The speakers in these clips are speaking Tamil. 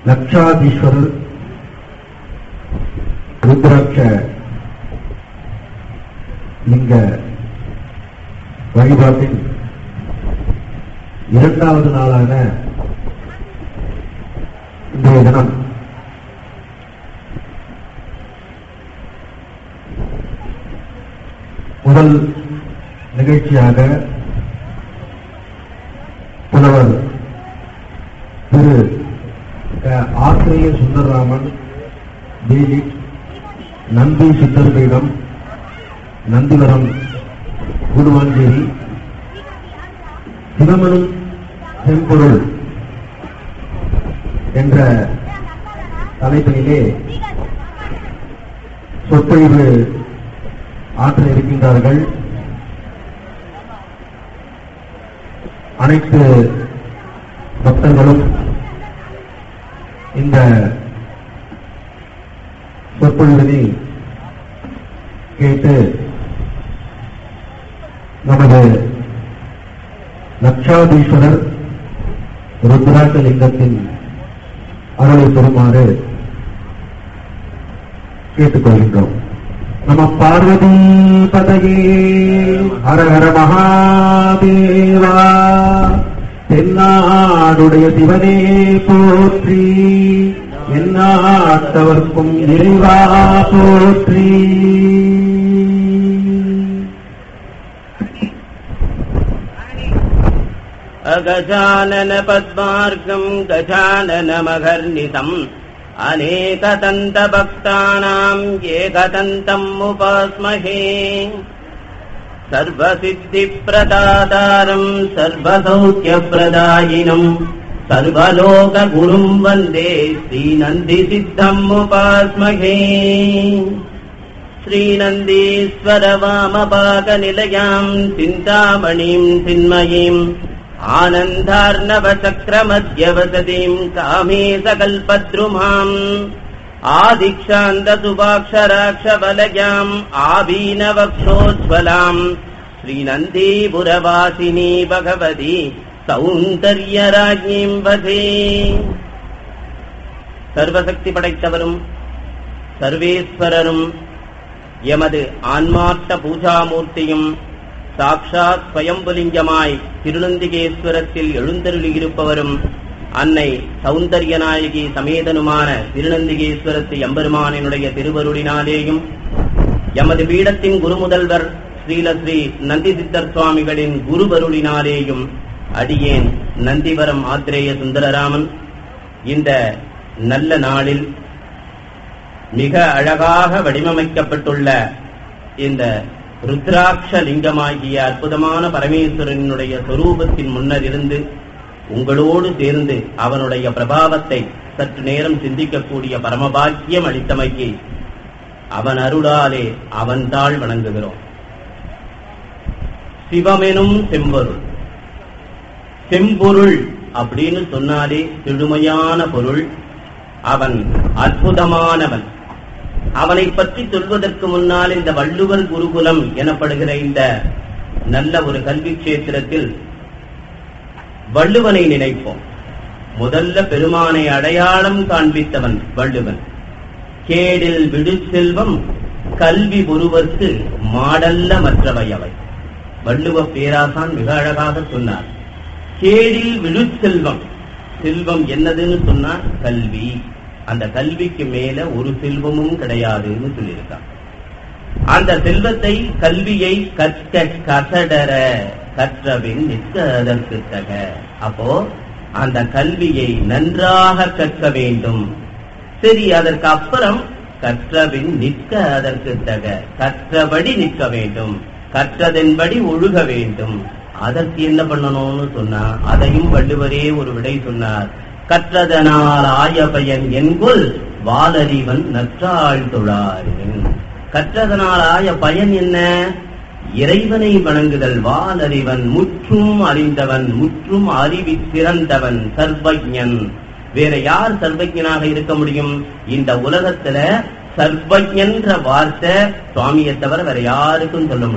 லட்சாதீஸ்வரர் ருத்ராட்ச லிங்க வழிபாட்டின் இரண்டாவது நாளான இன்றைய தினம் முதல் நிகழ்ச்சியாக புலவர் திரு க. ஆசிரிய சுந்தரராமன் தேவி நந்தி சித்தர் பீடம் நந்திவரம் குடுவாஞ்சேரி சிவமனும் செம்பொருள் என்ற தலைப்பிலே சொற்பொழிவு ஆற்ற இருக்கின்றார்கள் அனைத்து பக்தர்களும் இந்த சொற்பொழிவினை கேட்டு நமது லட்சாதீஸ்வரர் ருத்ராட்ச லிங்கத்தின் அருளை பெறுமாறு கேட்டுக்கொள்கின்றோம் நம பார்வதி பதகே ஹர ஹர மகாதேவா தென்னாடுடைய சிவனே போற்றி எந்நாட்டவர்க்கும் இறைவா போற்றி अगजानन पद्मार्गम् गजाननमघर्नितम् अनेकदन्तभक्तानाम् एकदन्तम् उपास्महे सर्वसिद्धिप्रदातारम् सर्वसौख्यप्रदायिनम् सर्वलोकगुरुम् वन्दे श्रीनन्दिसिद्धम् उपास्महे श्रीनन्दीश्वर वामपाकनिलयाम् चिन्तामणिम् चिन्मयीम् आनन्दार्णवचक्रमध्यवसतीम् कामे सकल्पद्रुमाम् आदिक्षान्तसुभाक्षराक्षबलयाम् आवीनवक्षोज्ज्वलाम् श्रीनन्दीपुरवासिनी भगवती சௌந்தர்யராஜ்யம் வதே சர்வசக்தி படைத்தவரும் சர்வேஸ்வரரும் எமது ஆன்மார்த்த பூஜாமூர்த்தியும் சாக்ஷாத் ஸ்வயம்புலிங்கமாய் திருநந்திகேஸ்வரத்தில் எழுந்தருளியிருப்பவரும் அன்னை சௌந்தர்யநாயகி சமேதனுமான திருநந்திகேஸ்வரத்து எம்பெருமானினுடைய திருவருளினாலேயும் எமது பீடத்தின் குருமுதல்வர் ஸ்ரீல ஸ்ரீ நந்தி சித்தர் சுவாமிகளின் குருவருளினாலேயும் அடியேன் நந்திவரம் ஆத்திரேய சுந்தரராமன் இந்த நல்ல நாளில் மிக அழகாக வடிவமைக்கப்பட்டுள்ள இந்த ருத்ராட்ச லிங்கமாகிய அற்புதமான பரமேஸ்வரனுடைய சொரூபத்தின் முன்னர் இருந்து உங்களோடு சேர்ந்து அவனுடைய பிரபாவத்தை சற்று நேரம் சிந்திக்கக்கூடிய பரமபாக்கியம் அளித்தமைக்கு அவன் அருளாலே அவன் தாழ் வணங்குகிறோம் சிவமெனும் செம்பொருள் செம்பொருள் அப்படின்னு சொன்னாலே செழுமையான பொருள் அவன் அற்புதமானவன் அவனை பற்றி சொல்வதற்கு முன்னால் இந்த வள்ளுவர் குருகுலம் எனப்படுகிற இந்த நல்ல ஒரு கல்வி கஷேத்திரத்தில் வள்ளுவனை நினைப்போம் முதல்ல பெருமானை அடையாளம் காண்பித்தவன் வள்ளுவன் கேடில் விடு செல்வம் கல்வி ஒருவர்க்கு மாடல்ல மற்றவை அவை வள்ளுவ பேராசான் மிக அழகாக சொன்னார் கேடில் விடு செல்வம் செல்வம் என்னதுன்னு சொன்னா கல்வி அந்த கல்விக்கு மேல ஒரு செல்வமும் கிடையாதுன்னு சொல்லியிருக்கான் அந்த செல்வத்தை கல்வியை கற்க கசடர கற்றபின் நிற்க அதற்கு தக அப்போ அந்த கல்வியை நன்றாக கற்க வேண்டும் சரி அதற்கு அப்புறம் கற்றபின் நிற்க அதற்கு தக கற்றபடி நிற்க வேண்டும் கற்றதன்படி ஒழுக வேண்டும் அதற்கு என்ன பண்ணணும்னு சொன்னா அதையும் வள்ளுவரே ஒரு விடை சொன்னார் கற்றதனால் ஆய பயன் என்கொள் வாலறிவன் நற்றாள் தொழாரின் கற்றதனால் ஆய பயன் என்ன இறைவனை வணங்குதல் வாலறிவன் முற்றும் அறிந்தவன் முற்றும் அறிவி சிறந்தவன் சர்வஜன் வேற யார் சர்வஜனாக இருக்க முடியும் இந்த உலகத்துல சர்வஜன்ற வார்த்தை சுவாமியை தவிர வேற யாருக்கும் சொல்ல முடியாது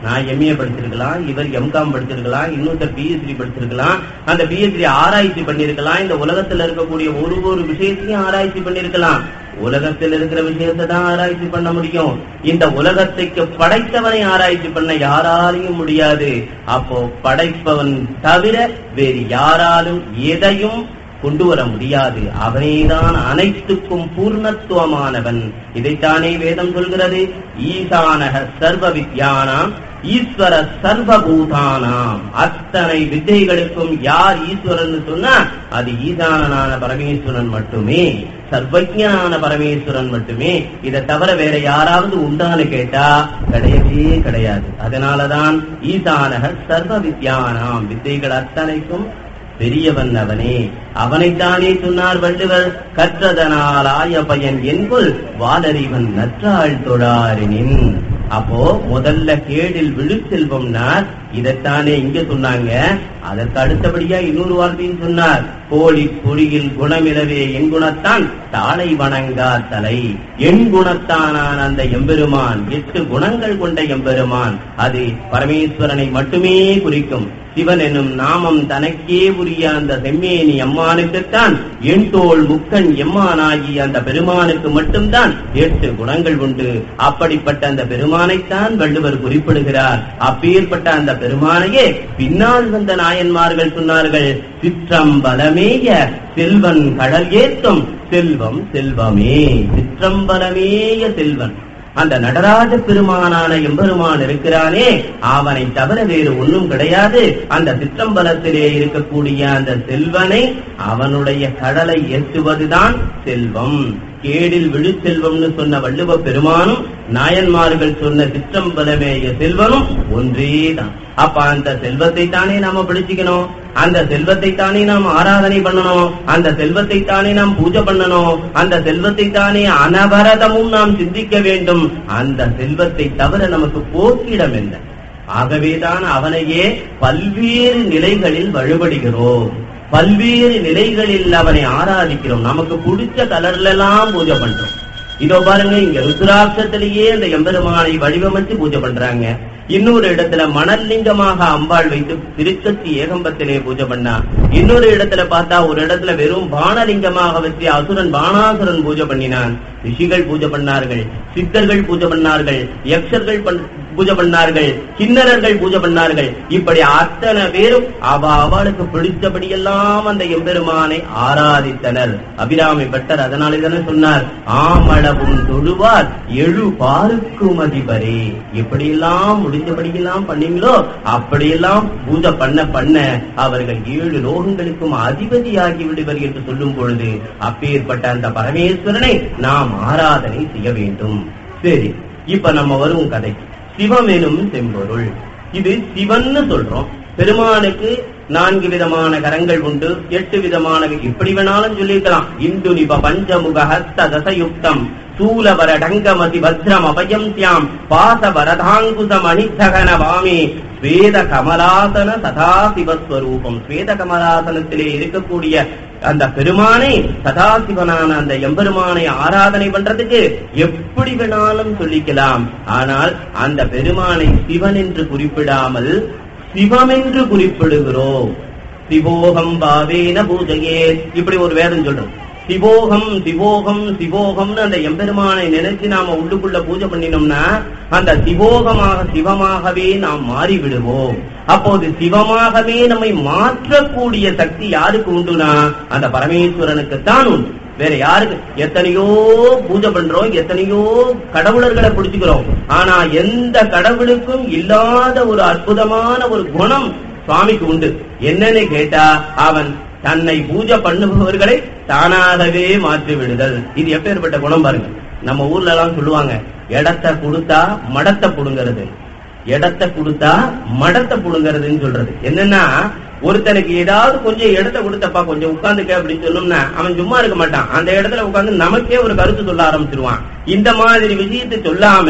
நான் எம்ஏ படிச்சிருக்கலாம் இவர் எம்காம் படிச்சிருக்கலாம் இன்னொருத்தர் பிஹெச்டி படிச்சிருக்கலாம் அந்த பிஹெச்டி ஆராய்ச்சி பண்ணிருக்கலாம் இந்த உலகத்துல இருக்கக்கூடிய ஒரு ஒரு விஷயத்தையும் ஆராய்ச்சி பண்ணிருக்கலாம் உலகத்தில் இருக்கிற விஷயத்தை தான் ஆராய்ச்சி பண்ண முடியும் இந்த உலகத்துக்கு படைத்தவனை ஆராய்ச்சி பண்ண யாராலையும் முடியாது அப்போ படைப்பவன் தவிர வேறு யாராலும் எதையும் கொண்டு வர முடியாது அவனேதான் அனைத்துக்கும் பூர்ணத்துவமானவன் இதைத்தானே வேதம் சொல்கிறது ஈசானக சர்வ வித்யானாம் ஈஸ்வர சர்வபூதானாம் அத்தனை வித்தைகளுக்கும் யார் ஈஸ்வரன் சொன்னா அது ஈசானனான பரமேஸ்வரன் மட்டுமே சர்வஜனான பரமேஸ்வரன் மட்டுமே இதை தவிர வேற யாராவது உண்டான்னு கேட்டா கிடையவே கிடையாது அதனாலதான் ஈசானக சர்வ வித்யானாம் வித்தைகள் அத்தனைக்கும் பெரியவன் அவனே அவனைத்தானே சொன்னார் வள்ளுவர் கற்றதனால் ஆய பயன் என்புல் வாலறிவன் நற்றாள் தொழாரினின் அப்போ முதல்ல கேடில் விழுச்செல்வம்னார் இதைத்தானே இங்க சொன்னாங்க அதற்கு அடுத்தபடியா இன்னொரு வார்த்தையும் சொன்னார் கோழி பொறியில் குணமிலவே என் குணத்தான் தாளை வணங்கா தலை என் குணத்தானான் அந்த எம்பெருமான் எட்டு குணங்கள் கொண்ட எம்பெருமான் அது பரமேஸ்வரனை மட்டுமே குறிக்கும் சிவன் என்னும் நாமம் தனக்கே உரிய அந்த செம்மேனி அம்மானுக்குத்தான் என் தோள் முக்கன் எம்மானாகி அந்த பெருமானுக்கு மட்டும்தான் எட்டு குணங்கள் உண்டு அப்படிப்பட்ட அந்த பெருமானைத்தான் வள்ளுவர் குறிப்பிடுகிறார் அப்பேற்பட்ட அந்த பெருமானையே பின்னால் வந்த நாயன்மார்கள் சொன்னார்கள் சிற்றம்பலமேய செல்வன் கடல் ஏற்றும் செல்வம் செல்வமே சிற்றம்பலமேய செல்வன் அந்த நடராஜ பெருமானான எம்பெருமான் இருக்கிறானே அவனை தவிர வேறு ஒன்றும் கிடையாது அந்த சிற்றம்பலத்திலே இருக்கக்கூடிய அந்த செல்வனை அவனுடைய கடலை ஏற்றுவதுதான் செல்வம் கேடில் விழுச்செல்வம்னு சொன்ன வள்ளுவ பெருமானும் நாயன்மார்கள் சொன்ன சிற்றம்பலமேய செல்வனும் ஒன்றேதான் அப்ப அந்த செல்வத்தை தானே நாம பிடிச்சுக்கணும் அந்த செல்வத்தை தானே நாம் ஆராதனை பண்ணணும் அந்த செல்வத்தை தானே நாம் பூஜை பண்ணணும் அந்த செல்வத்தை தானே அனவரதமும் நாம் சிந்திக்க வேண்டும் அந்த செல்வத்தை தவிர நமக்கு போக்கிடம் என்ன ஆகவேதான் அவனையே பல்வேறு நிலைகளில் வழிபடுகிறோம் பல்வேறு நிலைகளில் அவனை ஆராதிக்கிறோம் நமக்கு பிடிச்ச கலர்ல எல்லாம் பூஜை பண்றோம் இதோ பாருங்க இங்க ருத்ராட்சத்திலேயே அந்த எம்பெருமானை வடிவமைச்சு பூஜை பண்றாங்க இன்னொரு இடத்துல மணல் லிங்கமாக அம்பாள் வைத்து திருக்கத்தி ஏகம்பத்திலே பூஜை பண்ணா இன்னொரு இடத்துல பார்த்தா ஒரு இடத்துல வெறும் பானலிங்கமாக வச்சு அசுரன் பானாசுரன் பூஜை பண்ணினான் ரிஷிகள் பூஜை பண்ணார்கள் சித்தர்கள் பூஜை பண்ணார்கள் யக்ஷர்கள் பண்- பூஜை பண்ணார்கள் கிண்ணறர்கள் பூஜை பண்ணார்கள் இப்படி அத்தனை பேரும் அவ அவளுக்கு பிடித்தபடியெல்லாம் அந்த எம்பெருமானை ஆராதித்தனர் அபிராமி பட்டர் அதனாலே தானே சொன்னார் ஆமளவும் தொழுவார் எழு பாருக்கும் அதிபரே எப்படியெல்லாம் முடிஞ்சபடியெல்லாம் பண்ணீங்களோ அப்படியெல்லாம் பூஜை பண்ண பண்ண அவர்கள் ஏழு லோகங்களுக்கும் அதிபதியாகி விடுவர் என்று சொல்லும் பொழுது அப்பேற்பட்ட அந்த பரமேஸ்வரனை நாம் ஆராதனை செய்ய வேண்டும் சரி இப்ப நம்ம வரும் கதைக்கு சிவம் எனும் செம்பொருள் இது சிவன்னு சொல்றோம் பெருமானுக்கு நான்கு விதமான கரங்கள் உண்டு எட்டு விதமான எப்படி வேணாலும் சொல்லியிருக்கலாம் இந்து நிப பஞ்சமுக ஹஸ்த தசயுக்தம் சூலவர டங்கமதி பத்ரம் அபயம் தியாம் பாச வரதாங்குசம் அனித்தகன வாமி ஸ்வேத கமலாசன சதாசிவஸ்வரூபம் ஸ்வேத கமலாசனத்திலே இருக்கக்கூடிய அந்த பெருமானை சதாசிவனான அந்த எம்பெருமானை ஆராதனை பண்றதுக்கு எப்படி வேணாலும் சொல்லிக்கலாம் ஆனால் அந்த பெருமானை சிவன் என்று குறிப்பிடாமல் சிவம் என்று குறிப்பிடுகிறோம் சிவோகம் பாவேன பூஜையே இப்படி ஒரு வேதம் சொல்றோம் சிவோகம் சிவோகம் சிவோகம்னு அந்த எம்பெருமானை நினைச்சு நாம உள்ளுக்குள்ள பூஜை பண்ணினோம்னா அந்த சிவோகமாக சிவமாகவே நாம் மாறி விடுவோம் அப்போது சிவமாகவே நம்மை மாற்றக்கூடிய சக்தி யாருக்கு உண்டுனா அந்த பரமேஸ்வரனுக்கு தான் உண்டு வேற யாருக்கு எத்தனையோ பூஜை பண்றோம் எத்தனையோ கடவுளர்களை பிடிச்சுக்கிறோம் ஆனா எந்த கடவுளுக்கும் இல்லாத ஒரு அற்புதமான ஒரு குணம் சுவாமிக்கு உண்டு என்னன்னு கேட்டா அவன் தன்னை பூஜை பண்ணுபவர்களை தானாகவே மாற்றி விடுதல் இது எப்பேற்பட்ட குணம் பாருங்க நம்ம ஊர்ல எல்லாம் சொல்லுவாங்க இடத்த கொடுத்தா மடத்தை புடுங்கிறது இடத்த கொடுத்தா மடத்தை புடுங்கிறதுன்னு சொல்றது என்னன்னா ஒருத்தனுக்கு ஏதாவது கொஞ்சம் இடத்த கொடுத்தப்பா கொஞ்சம் உட்கார்ந்துக்க அப்படின்னு சொன்னோம்னா அவன் சும்மா இருக்க மாட்டான் அந்த இடத்துல உட்கார்ந்து நமக்கே ஒரு கருத்து சொல்ல ஆரம்பிச்சிருவான் இந்த மாதிரி விஷயத்தை சொல்லாம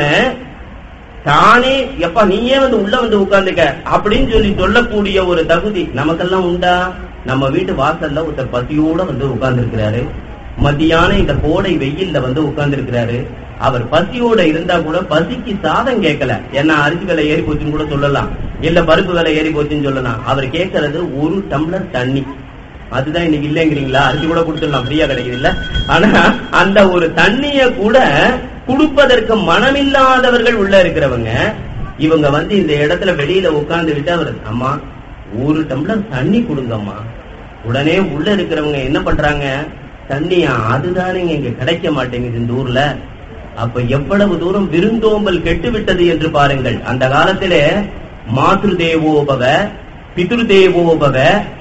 தானே எப்பா நீயே வந்து உள்ள வந்து உட்கார்ந்துக்க அப்படின்னு சொல்லி சொல்லக்கூடிய ஒரு தகுதி நமக்கெல்லாம் உண்டா நம்ம வீட்டு வாசல்ல ஒருத்தர் பசியோட வந்து உட்கார்ந்து இருக்கிறாரு மத்தியான இந்த கோடை வெயில்ல வந்து உட்கார்ந்து இருக்கிறாரு அவர் பசியோட இருந்தா கூட பசிக்கு சாதம் கேட்கல ஏன்னா அரிசி விலை ஏறி போச்சுன்னு கூட சொல்லலாம் இல்ல பருப்பு விலை ஏறி போச்சுன்னு சொல்லலாம் அவர் கேட்கறது ஒரு டம்ளர் தண்ணி அதுதான் இன்னைக்கு இல்லைங்கிறீங்களா அரிசி கூட கொடுத்துடலாம் ஃப்ரீயா கிடைக்குது இல்ல ஆனா அந்த ஒரு தண்ணிய கூட கொடுப்பதற்கு மனமில்லாதவர்கள் உள்ள இருக்கிறவங்க இவங்க வந்து இந்த இடத்துல வெளியில உட்கார்ந்து விட்டு அவர் அம்மா ஒரு டம்ளர் தண்ணி கொடுங்கம்மா உடனே உள்ள இருக்கிறவங்க என்ன பண்றாங்க தண்ணியா அதுதானே இங்க கிடைக்க மாட்டேங்குது இந்த ஊர்ல அப்ப எவ்வளவு தூரம் விருந்தோம்பல் கெட்டு விட்டது என்று பாருங்கள் அந்த காலத்திலே மாத்ரு தேவோபவ பித்ரு தேவோபவ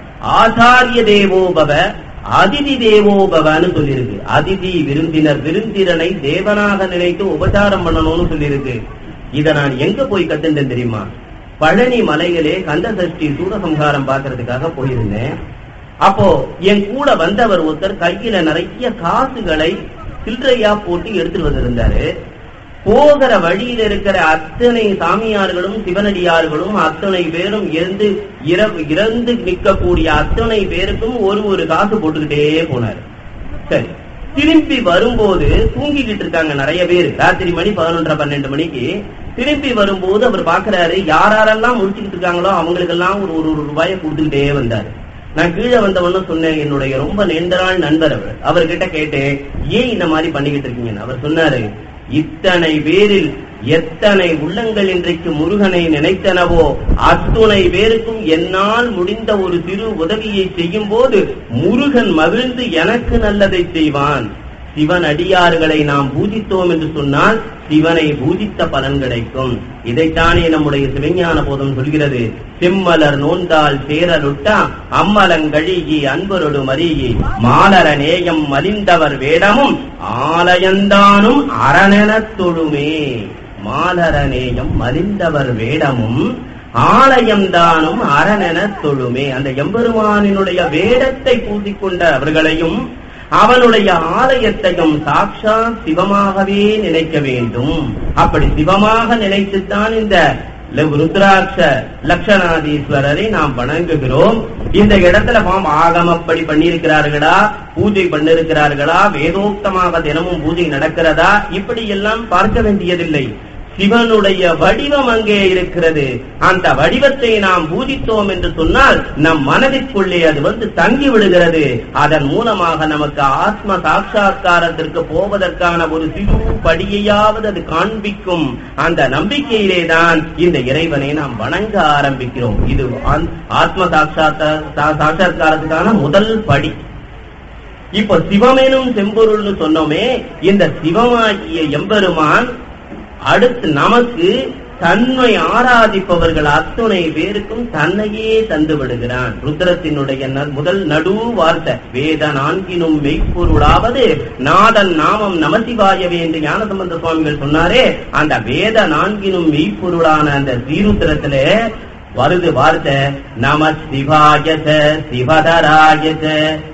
ஆச்சாரிய தேவோபவ அதிதி தேவோபவன்னு சொல்லியிருக்கு அதிதி விருந்தினர் விருந்தினனை தேவனாக நினைத்து உபச்சாரம் பண்ணணும்னு சொல்லியிருக்கு இத நான் எங்க போய் கத்துட்டேன் தெரியுமா பழனி மலையிலே கந்த சஷ்டி சூரசம்ஹாரம் பார்க்கறதுக்காக போயிருந்தேன் அப்போ என் கூட வந்தவர் ஒருத்தர் கையில நிறைய காசுகளை சில்லறையா போட்டு எடுத்துட்டு வந்திருந்தாரு போகிற வழியில இருக்கிற அத்தனை சாமியார்களும் சிவனடியார்களும் அத்தனை பேரும் இறந்து இறவு இறந்து நிற்கக்கூடிய அத்தனை பேருக்கும் ஒரு ஒரு காசு போட்டுக்கிட்டே போனாரு சரி திரும்பி வரும்போது தூங்கிக்கிட்டு இருக்காங்க நிறைய பேர் ராத்திரி மணி பதினொன்றரை பன்னெண்டு மணிக்கு திரும்பி வரும்போது அவர் பாக்குறாரு யாரெல்லாம் முடிச்சுக்கிட்டு இருக்காங்களோ அவங்களுக்கெல்லாம் ஒரு ஒரு ஒரு ரூபாயை கொடுத்துக்கிட்டே வந்தாரு நான் கீழே வந்தவன்னு சொன்னேன் என்னுடைய ரொம்ப நீண்ட நாள் நண்பர் அவர் அவர்கிட்ட கேட்டேன் ஏன் இந்த மாதிரி பண்ணிக்கிட்டு இருக்கீங்கன்னு அவர் சொன்னாரு இத்தனை பேரில் எத்தனை உள்ளங்கள் இன்றைக்கு முருகனை நினைத்தனவோ அத்துணை பேருக்கும் என்னால் முடிந்த ஒரு சிறு உதவியை செய்யும் போது முருகன் மகிழ்ந்து எனக்கு நல்லதை செய்வான் சிவன் அடியார்களை நாம் பூஜித்தோம் என்று சொன்னால் சிவனை பூஜித்த பலன் கிடைக்கும் இதைத்தானே நம்முடைய சிவஞான போதம் சொல்கிறது செம்மலர் நோந்தால் சேரலுட்டா அம்மலங்கழிகி அன்பரொடு மறியி மாலர நேயம் மலிந்தவர் வேடமும் ஆலயந்தானும் அரணெனத் தொழுமே மாலர நேயம் மலிந்தவர் வேடமும் ஆலயம்தானும் அரணெனத் தொழுமே அந்த எம்பெருமானினுடைய வேடத்தை பூசிக்கொண்ட அவர்களையும் அவனுடைய ஆலயத்தையும் சாட்சா சிவமாகவே நினைக்க வேண்டும் அப்படி சிவமாக நினைத்துத்தான் இந்த ல- ருத்ராட்ச லட்சணாதீஸ்வரரை நாம் வணங்குகிறோம் இந்த இடத்துல பாம் ஆகமப்படி பண்ணியிருக்கிறார்களா பூஜை பண்ணிருக்கிறார்களா வேதோக்தமாக தினமும் பூஜை நடக்கிறதா இப்படி எல்லாம் பார்க்க வேண்டியதில்லை சிவனுடைய வடிவம் அங்கே இருக்கிறது அந்த வடிவத்தை நாம் பூஜித்தோம் என்று சொன்னால் நம் மனதிற்குள்ளே அது வந்து தங்கி விடுகிறது அதன் மூலமாக நமக்கு ஆத்ம சாட்சா்காரத்திற்கு போவதற்கான ஒரு சிறு படியையாவது அது காண்பிக்கும் அந்த நம்பிக்கையிலே தான் இந்த இறைவனை நாம் வணங்க ஆரம்பிக்கிறோம் இது ஆன்- ஆத்ம சாட்சாத்த சா- சாட்சாத்காரத்துக்கான முதல் படி இப்ப சிவமெனும் செம்பொருள்னு சொன்னோமே இந்த சிவமாகிய எம்பெருமான் அடுத்து நமக்கு தன்னை ஆராதிப்பவர்கள் அத்துணை பேருக்கும் தன்னையே தந்து விடுகிறான் ருத்ரத்தினுடைய ந- முதல் நடு வார்த்தை வேத நான்கினும் மெய்ப்பொருளாவது நாதன் நாமம் நமசிவாயவே என்று ஞானசம்பந்த சுவாமிகள் சொன்னாரே அந்த வேத நான்கினும் மெய்ப்பொருளான அந்த ஸ்ரீருத்திரத்திலே வருது வார்த்தை நம சிவாயச சிவதராயச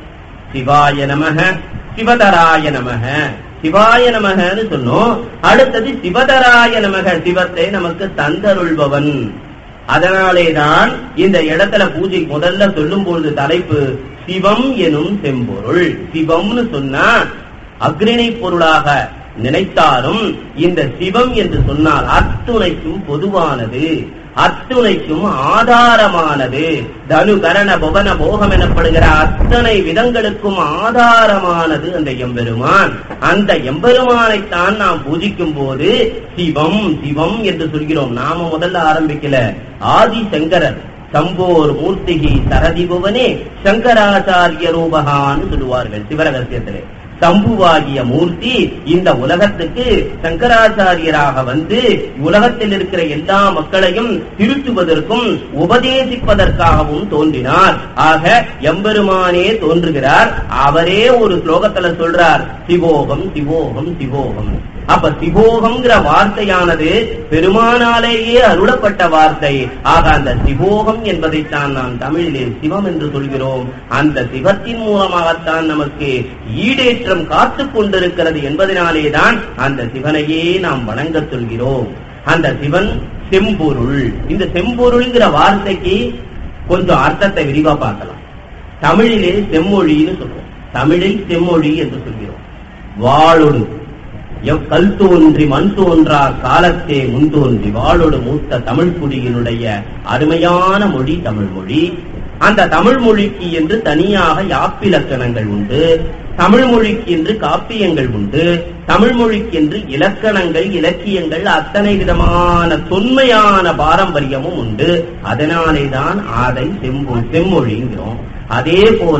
சிவாய நமக சிவதராய நமக சிவாய நமகன்னு சொன்னோம் அடுத்தது சிவதராய நமக சிவத்தை நமக்கு தந்தருள்பவன் அதனாலேதான் இந்த இடத்துல பூஜை முதல்ல சொல்லும் பொழுது தலைப்பு சிவம் எனும் செம்பொருள் சிவம்னு சொன்னா அக்ரிணை பொருளாக நினைத்தாலும் இந்த சிவம் என்று சொன்னால் அத்துணைக்கும் பொதுவானது அத்துணைக்கும் ஆதாரமானது தனு கரண புவன போகம் எனப்படுகிற அத்தனை விதங்களுக்கும் ஆதாரமானது அந்த எம்பெருமான் அந்த எம்பெருமானைத்தான் நாம் பூஜிக்கும் போது சிவம் சிவம் என்று சொல்கிறோம் நாம முதல்ல ஆரம்பிக்கல ஆதி சங்கரர் சம்போர் மூர்த்திகி சரதி புவனே சங்கராச்சாரிய ரூபகான்னு சொல்லுவார்கள் சிவரகசியத்திலே சம்புவாகிய மூர்த்தி இந்த உலகத்துக்கு சங்கராச்சாரியராக வந்து உலகத்தில் இருக்கிற எல்லா மக்களையும் திருத்துவதற்கும் உபதேசிப்பதற்காகவும் தோன்றினார் ஆக எம்பெருமானே தோன்றுகிறார் அவரே ஒரு ஸ்லோகத்துல சொல்றார் சிவோகம் சிவோகம் சிவோகம் அப்ப சிவோகம்ங்கிற வார்த்தையானது பெருமானாலேயே அருளப்பட்ட வார்த்தை ஆக அந்த சிவோகம் என்பதைத்தான் நாம் தமிழிலே சிவம் என்று சொல்கிறோம் அந்த சிவத்தின் மூலமாகத்தான் நமக்கு ஈடேற்றம் காத்துக் கொண்டிருக்கிறது என்பதனாலேதான் அந்த சிவனையே நாம் வணங்கச் சொல்கிறோம் அந்த சிவன் செம்பொருள் இந்த செம்பொருள்ங்கிற வார்த்தைக்கு கொஞ்சம் அர்த்தத்தை விரிவா பார்க்கலாம் தமிழிலே செம்மொழின்னு சொல்றோம் தமிழை செம்மொழி என்று சொல்கிறோம் வாளொடு எவ் கல் தோன்றி மண் தோன்றா காலத்தே முன் தோன்றி வாளொடு மூத்த தமிழ் குடியினுடைய அருமையான மொழி தமிழ் மொழி அந்த தமிழ் மொழிக்கு என்று தனியாக யாப்பிலக்கணங்கள் உண்டு தமிழ் மொழிக்கு என்று காப்பியங்கள் உண்டு தமிழ் மொழிக்கு என்று இலக்கணங்கள் இலக்கியங்கள் அத்தனை விதமான தொன்மையான பாரம்பரியமும் உண்டு அதனாலே தான் அதை செம்பொ செம்மொழிங்கிறோம் அதே போல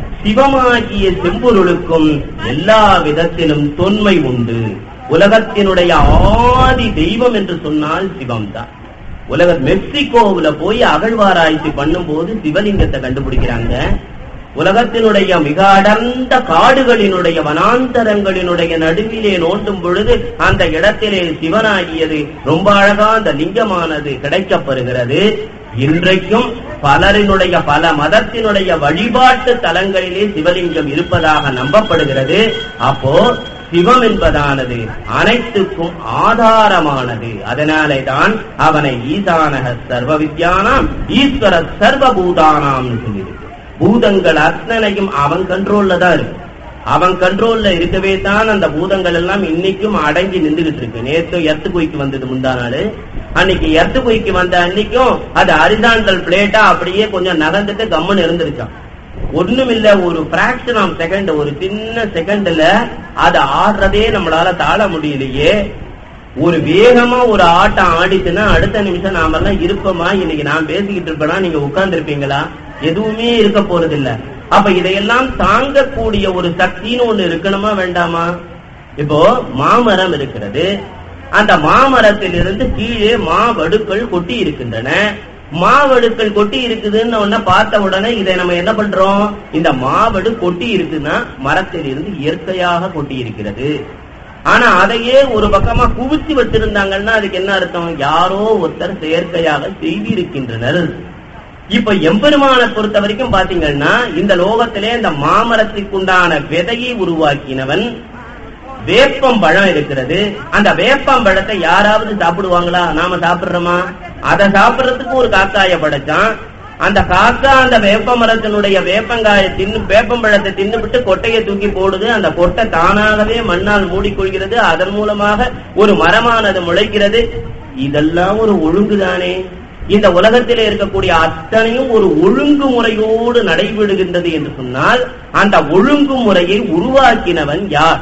சிவமாகிய செம்பொருளுக்கும் எல்லா விதத்திலும் தொன்மை உண்டு உலகத்தினுடைய ஆதி தெய்வம் என்று சொன்னால் சிவம்தான் உலக மெக்சிகோவுல போய் அகழ்வாராய்ச்சி பண்ணும்போது சிவலிங்கத்தை கண்டுபிடிக்கிறாங்க உலகத்தினுடைய மிக அடர்ந்த காடுகளினுடைய வனாந்தரங்களினுடைய நடுவிலே நோண்டும் பொழுது அந்த இடத்திலே சிவனாகியது ரொம்ப அழகா அந்த லிங்கமானது கிடைக்கப்பெறுகிறது இன்றைக்கும் பலரினுடைய பல மதத்தினுடைய வழிபாட்டு தலங்களிலே சிவலிங்கம் இருப்பதாக நம்பப்படுகிறது அப்போ சிவம் என்பதானது அனைத்துக்கும் ஆதாரமானது அதனாலே தான் அவனை ஈசானக சர்வ வித்யானாம் ஈஸ்வர சர்வபூதானாம் சொல்லியிருக்கு பூதங்கள் அத்தனையும் அவன் கண்ட்ரோல்ல தான் இருக்கு அவன் கண்ட்ரோல்ல இருக்கவே தான் அந்த பூதங்கள் எல்லாம் இன்னைக்கும் அடங்கி நின்றுகிட்டு இருக்கு நேத்து எர்த்து குயிக்கு வந்தது முந்தா நாள் அன்னைக்கு எர்த்து குயிக்கு வந்த அன்னைக்கும் அது அரிசாண்டல் பிளேட்டா அப்படியே கொஞ்சம் நகர்ந்துட்டு கம்முன்னு இருந்துருச்சான் ஒண்ணுமில்ல ஒரு பிராக்ஷன் ஆஃப் செகண்ட் ஒரு சின்ன செகண்ட்ல அது ஆடுறதே நம்மளால தாழ முடியலையே ஒரு வேகமா ஒரு ஆட்டம் ஆடிச்சுன்னா அடுத்த நிமிஷம் நாமெல்லாம் இருப்போமா இன்னைக்கு நான் பேசிக்கிட்டு இருப்பேனா நீங்க உட்கார்ந்து இருப்பீங்களா எதுவுமே இருக்க போறது இல்ல அப்ப இதையெல்லாம் தாங்கக்கூடிய ஒரு சக்தின்னு ஒண்ணு இருக்கணுமா வேண்டாமா இப்போ மாமரம் இருக்கிறது அந்த மாமரத்திலிருந்து கீழே மாவடுக்கள் கொட்டி இருக்கின்றன மாவடுக்கள் கொட்டி இருக்குதுன்னு உடனே பார்த்த உடனே இதை நம்ம என்ன பண்றோம் இந்த மாவடு கொட்டி இருக்குன்னா மரத்திலிருந்து இயற்கையாக கொட்டி இருக்கிறது ஆனா அதையே ஒரு பக்கமா குவிச்சு வச்சிருந்தாங்கன்னா அதுக்கு என்ன அர்த்தம் யாரோ ஒருத்தர் செயற்கையாக செய்திருக்கின்றனர் இப்ப எம்பெருமானை பொறுத்த வரைக்கும் பாத்தீங்கன்னா இந்த லோகத்திலே இந்த மாமரத்துக்குண்டான விதையை உருவாக்கினவன் வேப்பம் பழம் இருக்கிறது அந்த வேப்பம் பழத்தை யாராவது சாப்பிடுவாங்களா நாம சாப்பிடுறோமா அதை சாப்பிடுறதுக்கு ஒரு காக்காய படைச்சான் அந்த காக்கா அந்த வேப்ப மரத்தினுடைய வேப்பங்காய தின்னு வேப்பம்பழத்தை தின்னுபிட்டு கொட்டையை தூக்கி போடுது அந்த கொட்டை தானாகவே மண்ணால் மூடிக்கொள்கிறது அதன் மூலமாக ஒரு மரமானது முளைக்கிறது இதெல்லாம் ஒரு ஒழுங்குதானே இந்த உலகத்திலே இருக்கக்கூடிய அத்தனையும் ஒரு ஒழுங்குமுறையோடு நடைபெறுகின்றது என்று சொன்னால் அந்த ஒழுங்குமுறையை உருவாக்கினவன் யார்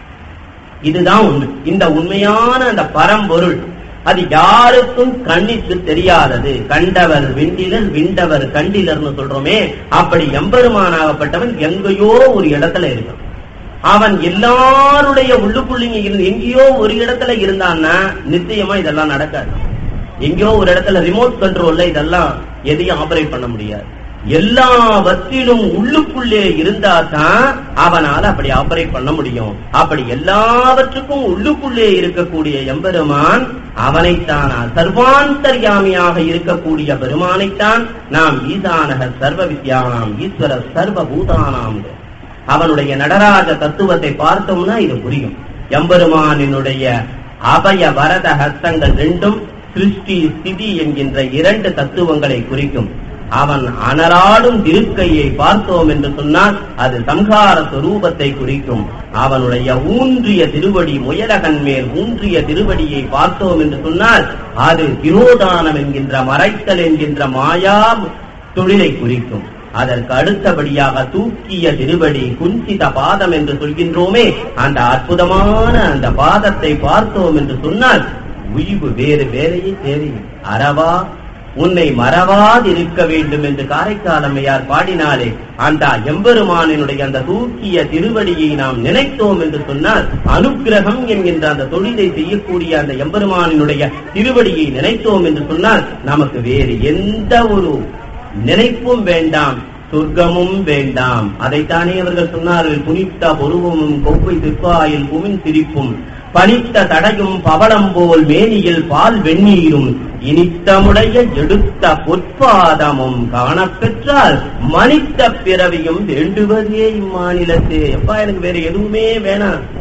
இதுதான் உண்மை இந்த உண்மையான அந்த பரம்பொருள் அது யாருக்கும் கண்ணிற்கு தெரியாதது கண்டவர் விண்டிலர் விண்டவர் கண்டிலர்னு சொல்றோமே அப்படி எம்பெருமானாகப்பட்டவன் எங்கேயோ ஒரு இடத்துல இருக்கான் அவன் எல்லாருடைய உள்ளுக்குள்ளிங்க இருந்து எங்கேயோ ஒரு இடத்துல இருந்தான்னா நிச்சயமா இதெல்லாம் நடக்காது எங்கேயோ ஒரு இடத்துல ரிமோட் கண்ட்ரோல்ல இதெல்லாம் எதையும் ஆபரேட் பண்ண முடியாது எல்லாவற்றிலும் உள்ளுக்குள்ளே இருந்தா தான் அவனால அப்படி ஆபரேட் பண்ண முடியும் அப்படி எல்லாவற்றுக்கும் உள்ளுக்குள்ளே இருக்கக்கூடிய எம்பெருமான் அவனைத்தான் சர்வாந்தர்யாமியாக இருக்கக்கூடிய பெருமானைத்தான் நாம் ஈசானக சர்வ வித்யானாம் ஈஸ்வர சர்வ பூதானாம் அவனுடைய நடராஜ தத்துவத்தை பார்த்தோம்னா இது புரியும் எம்பெருமானினுடைய அபய வரத ஹஸ்தங்கள் ரெண்டும் சிருஷ்டி ஸ்திதி என்கின்ற இரண்டு தத்துவங்களை குறிக்கும் அவன் அனலாடும் திருக்கையை பார்த்தோம் என்று சொன்னால் அது சம்ஹார சொரூபத்தை குறிக்கும் அவனுடைய ஊன்றிய திருவடி முயலகன் மேல் ஊன்றிய திருவடியை பார்த்தோம் என்று சொன்னால் அது திரோதானம் என்கின்ற மறைத்தல் என்கின்ற மாயா தொழிலை குறிக்கும் அதற்கு அடுத்தபடியாக தூக்கிய திருவடி குஞ்சித பாதம் என்று சொல்கின்றோமே அந்த அற்புதமான அந்த பாதத்தை பார்த்தோம் என்று சொன்னால் உய்வு வேறு வேலையே தேவையில்லை அறவா உன்னை மறவாதிருக்க வேண்டும் என்று காரைக்கால் அம்மையார் பாடினாலே அந்த எம்பெருமானினுடைய அந்த தூக்கிய திருவடியை நாம் நினைத்தோம் என்று சொன்னால் அனுக்கிரகம் என்கின்ற அந்த தொழிலை செய்யக்கூடிய அந்த எம்பெருமானினுடைய திருவடியை நினைத்தோம் என்று சொன்னால் நமக்கு வேறு எந்த ஒரு நினைப்பும் வேண்டாம் சொர்க்கமும் வேண்டாம் அதைத்தானே அவர்கள் சொன்னார்கள் புனித்த பொருவமும் கொப்பை சிற்பாயில் குமின் சிரிப்பும் பனித்த தடையும் பவளம் போல் மேனியில் பால் வெந்நீரும் இனித்தமுடைய எடுத்த பொற்பாதமும் காணப்பெற்றால் மனித பிறவியும் வேண்டுவதே இம்மாநிலத்தே எப்பா எனக்கு வேற எதுவுமே வேணாம்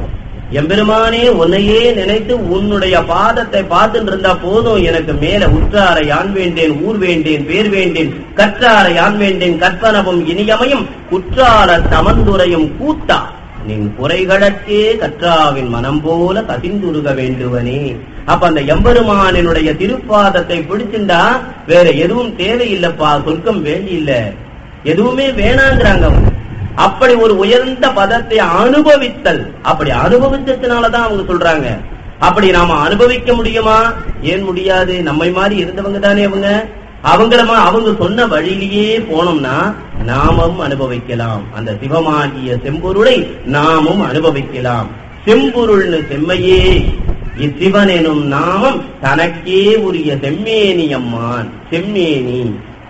எம்பெருமானே உன்னையே நினைத்து உன்னுடைய பாதத்தை பார்த்துட்டு இருந்தா போதும் எனக்கு மேல உற்றார யான் வேண்டேன் ஊர் வேண்டேன் பேர் வேண்டேன் கற்றார யான் வேண்டேன் கற்பனவும் இனியமையும் குற்றால சமந்துரையும் கூத்தா நின் குறைகளற்கே கற்றாவின் மனம் போல கசிந்துருக வேண்டுவனே அப்ப அந்த எம்பெருமானினுடைய திருப்பாதத்தை பிடிச்சுண்டா வேற எதுவும் தேவையில்லப்பா சொர்க்கம் வேண்டி இல்ல எதுவுமே வேணாங்கிறாங்க அவங்க அப்படி ஒரு உயர்ந்த பதத்தை அனுபவித்தல் அப்படி அனுபவிச்சதுனாலதான் அவங்க சொல்றாங்க அப்படி நாம அனுபவிக்க முடியுமா ஏன் முடியாது நம்மை மாதிரி இருந்தவங்க தானே அவங்க அவங்களமா அவங்க சொன்ன வழியிலேயே போனோம்னா நாமும் அனுபவிக்கலாம் அந்த சிவமாகிய செம்பொருளை நாமும் அனுபவிக்கலாம் செம்பொருள்னு செம்மையே இச்சிவன் எனும் நாமம் தனக்கே உரிய செம்மேனி அம்மான் செம்மேனி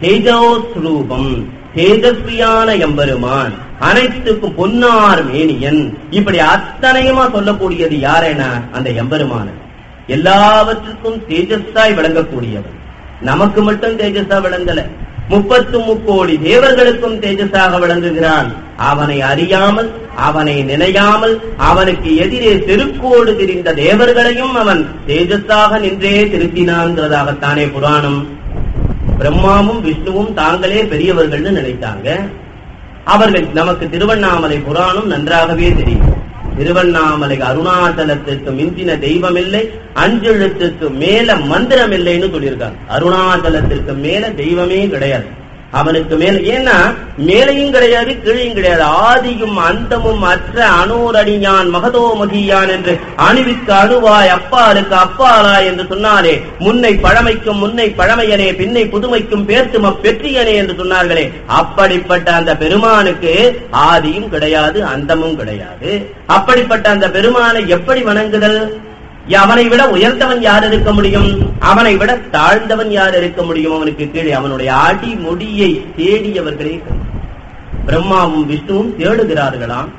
தேஜோஸ்ரூபம் தேஜஸ்வியான எம்பெருமான் அனைத்துக்கும் பொன்னார் மேனியன் இப்படி அத்தனையுமா சொல்லக்கூடியது யாரென அந்த எம்பெருமான் எல்லாவற்றுக்கும் தேஜஸாய் விளங்கக்கூடியவன் நமக்கு மட்டும் தேஜஸா விளங்கல முப்பத்து முக்கோடி தேவர்களுக்கும் தேஜஸாக விளங்குகிறான் அவனை அறியாமல் அவனை நினையாமல் அவனுக்கு எதிரே தெருக்கோடு திரிந்த தேவர்களையும் அவன் தேஜஸாக நின்றே திருத்தினாங்கிறதாகத்தானே புராணம் பிரம்மாவும் விஷ்ணுவும் தாங்களே பெரியவர்கள்னு நினைத்தாங்க அவர்கள் நமக்கு திருவண்ணாமலை புராணம் நன்றாகவே தெரியும் திருவண்ணாமலை அருணாச்சலத்திற்கு மிஞ்சின தெய்வம் இல்லை அஞ்செழுத்துக்கு மேல மந்திரம் இல்லைன்னு சொல்லியிருக்காங்க அருணாச்சலத்திற்கு மேல தெய்வமே கிடையாது அவனுக்கு மேல ஏன்னா மேலையும் கிடையாது கீழையும் கிடையாது ஆதியும் அந்தமும் அற்ற அனூரடியான் மகதோ மகியான் என்று அணுவிற்கு அணுவாய் அப்பாலுக்கு அப்பாலா என்று சொன்னாலே முன்னை பழமைக்கும் முன்னை பழமையனே பின்னை புதுமைக்கும் பேர்த்தும பெற்றியனே என்று சொன்னார்களே அப்படிப்பட்ட அந்த பெருமானுக்கு ஆதியும் கிடையாது அந்தமும் கிடையாது அப்படிப்பட்ட அந்த பெருமானை எப்படி வணங்குதல் அவனை விட உயர்ந்தவன் யார் இருக்க முடியும் அவனை விட தாழ்ந்தவன் யார் இருக்க முடியும் அவனுக்கு கீழே அவனுடைய அடி முடியை தேடியவர்களே பிரம்மாவும் விஷ்ணுவும் தேடுகிறார்களாம்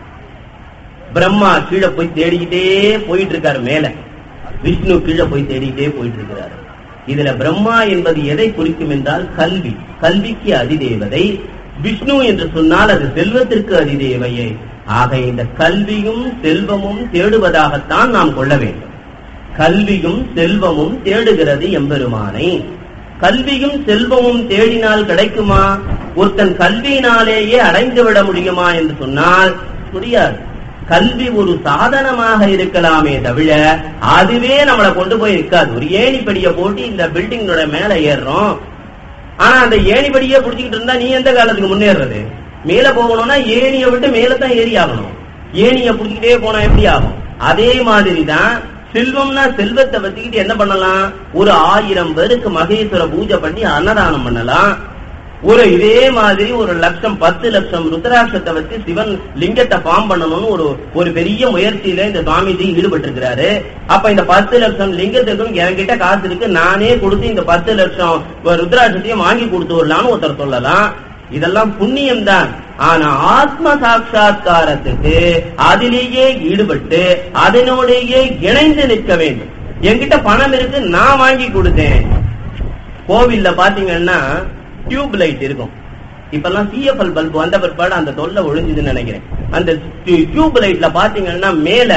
பிரம்மா கீழே போய் தேடிக்கிட்டே போயிட்டு இருக்காரு மேல விஷ்ணு கீழே போய் தேடிக்கிட்டே போயிட்டு இருக்கிறாரு இதுல பிரம்மா என்பது எதை குறிக்கும் என்றால் கல்வி கல்விக்கு அதிதேவதை விஷ்ணு என்று சொன்னால் அது செல்வத்திற்கு அதிதேவையே ஆக இந்த கல்வியும் செல்வமும் தேடுவதாகத்தான் நாம் கொள்ள வேண்டும் கல்வியும் செல்வமும் தேடுகிறது எம்பெருமானை கல்வியும் செல்வமும் தேடினால் கிடைக்குமா ஒருத்தன் கல்வியினாலேயே அடைந்து விட முடியுமா என்று சொன்னால் முடியாது கல்வி ஒரு சாதனமாக இருக்கலாமே தவிர அதுவே நம்மளை கொண்டு போய் இருக்காது ஒரு ஏணிப்படிய போட்டு இந்த பில்டிங்கோட மேல ஏறுறோம் ஆனா அந்த ஏணிப்படியே புடிச்சுக்கிட்டு இருந்தா நீ எந்த காலத்துக்கு முன்னேறது மேல போகணும்னா ஏணியை விட்டு மேல தான் ஏறி ஆகணும் ஏணிய புடிச்சுக்கிட்டே போனா எப்படி ஆகும் அதே மாதிரி தான் செல்வம்னா செல்வத்தை வச்சுக்கிட்டு என்ன பண்ணலாம் ஒரு ஆயிரம் பேருக்கு மகேஸ்வர பூஜை பண்ணி அன்னதானம் பண்ணலாம் ஒரு இதே மாதிரி ஒரு லட்சம் பத்து லட்சம் ருத்ராட்சத்தை வச்சு சிவன் லிங்கத்தை ஃபார்ம் பண்ணணும்னு ஒரு ஒரு பெரிய முயற்சியில இந்த சுவாமிஜி ஈடுபட்டு இருக்கிறாரு அப்ப இந்த பத்து லட்சம் லிங்கத்துக்கும் என்கிட்ட காசு இருக்கு நானே கொடுத்து இந்த பத்து லட்சம் ருத்ராட்சத்தையும் வாங்கி கொடுத்து வரலாம்னு ஒருத்தர் சொல்லலாம் இதெல்லாம் புண்ணியம் தான் ஆனா ஆத்ம சாட்சா்காரத்துக்கு அதிலேயே ஈடுபட்டு அதனோடையே இணைந்து நிற்க வேண்டும் என்கிட்ட பணம் இருக்கு நான் வாங்கி கொடுத்தேன் கோவில்ல பாத்தீங்கன்னா டியூப் லைட் இருக்கும் இப்பெல்லாம் சிஎஃப்எல் பல்பு வந்த பிற்பாடு அந்த தொல்லை ஒழிஞ்சுதுன்னு நினைக்கிறேன் அந்த டியூப் லைட்ல பாத்தீங்கன்னா மேல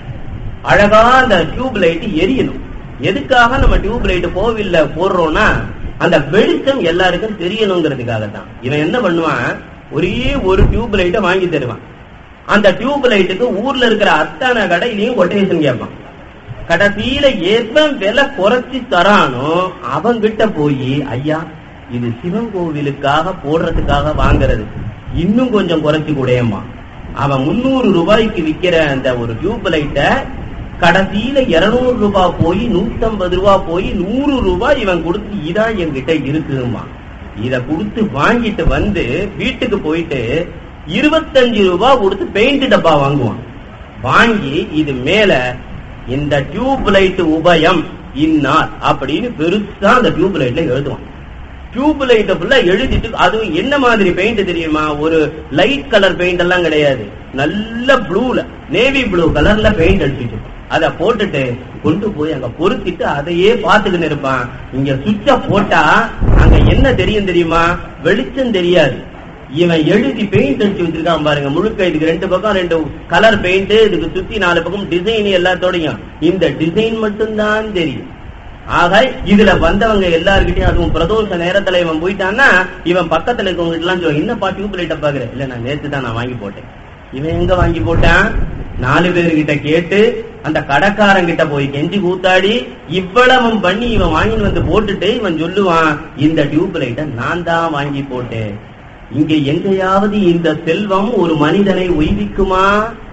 அழகா அந்த டியூப் லைட் எரியணும் எதுக்காக நம்ம டியூப் லைட் கோவில்ல போடுறோம்னா அந்த வெளிச்சம் எல்லாருக்கும் தெரியணுங்கிறதுக்காக தான் இவன் என்ன பண்ணுவான் ஒரே ஒரு டியூப் லைட்டை வாங்கி தருவான் அந்த டியூப் லைட்டுக்கு ஊர்ல இருக்கிற அத்தனை கடையிலையும் கொட்டேஷன் கேட்பான் கடைசியில எவன் விலை குறைச்சி தரானோ அவங்கிட்ட போய் ஐயா இது சிவன் கோவிலுக்காக போடுறதுக்காக வாங்குறது இன்னும் கொஞ்சம் குறைச்சு கூடேம்மா அவன் முன்னூறு ரூபாய்க்கு விக்கிற அந்த ஒரு டியூப் லைட்ட கடைசியில இருநூறு ரூபாய் போய் நூத்தம்பது ரூபாய் போய் நூறு ரூபாய் இவன் கொடுத்து இதான் என்கிட்ட இருக்குமா இத கொடுத்து வாங்கிட்டு வந்து வீட்டுக்கு போயிட்டு இருபத்தஞ்சு ரூபாய் கொடுத்து பெயிண்ட் டப்பா வாங்குவான் வாங்கி இது மேல இந்த டியூப் லைட் உபயம் இன்னார் அப்படின்னு பெருசா அந்த டியூப் லைட்ல எழுதுவான் டியூப் லைட் ஃபுல்லா எழுதிட்டு அது என்ன மாதிரி பெயிண்ட் தெரியுமா ஒரு லைட் கலர் பெயிண்ட் எல்லாம் கிடையாது நல்ல ப்ளூல நேவி ப்ளூ கலர்ல பெயிண்ட் அடிச்சுட்டு அத போட்டுட்டு கொண்டு போய் அங்க பொருத்திட்டு அதையே பார்த்துக்கிட்டு இருப்பான் இங்க சுவிட்ச போட்டா அங்க என்ன தெரியும் தெரியுமா வெளிச்சம் தெரியாது இவன் எழுதி பெயிண்ட் அடிச்சு வச்சிருக்கான் பாருங்க முழுக்க இதுக்கு ரெண்டு பக்கம் ரெண்டு கலர் பெயிண்ட் இதுக்கு சுத்தி நாலு பக்கம் டிசைன் எல்லாத்தோடையும் இந்த டிசைன் மட்டும்தான் தெரியும் ஆக இதுல வந்தவங்க எல்லாருக்கிட்டையும் அதுவும் பிரதோஷ நேரத்துல இவன் போயிட்டான்னா இவன் பக்கத்துல இருக்கவங்க எல்லாம் சொல்லுவாங்க என்ன பா டியூப் லைட்ட பாக்குற இல்ல நான் நேத்து தான் நான் வாங்கி போட்டேன் இவன் எங்க வாங்கி போட்டான் நாலு பேர்கிட்ட கேட்டு அந்த கடைக்காரங்கிட்ட போய் கெஞ்சி கூத்தாடி இவ்வளவும் பண்ணி இவன் வாங்கிட்டு வந்து போட்டுட்டு இவன் சொல்லுவான் இந்த டியூப் லைட்ட நான் தான் வாங்கி போட்டேன் இங்க எங்கேயாவது இந்த செல்வம் ஒரு மனிதனை உய்விக்குமா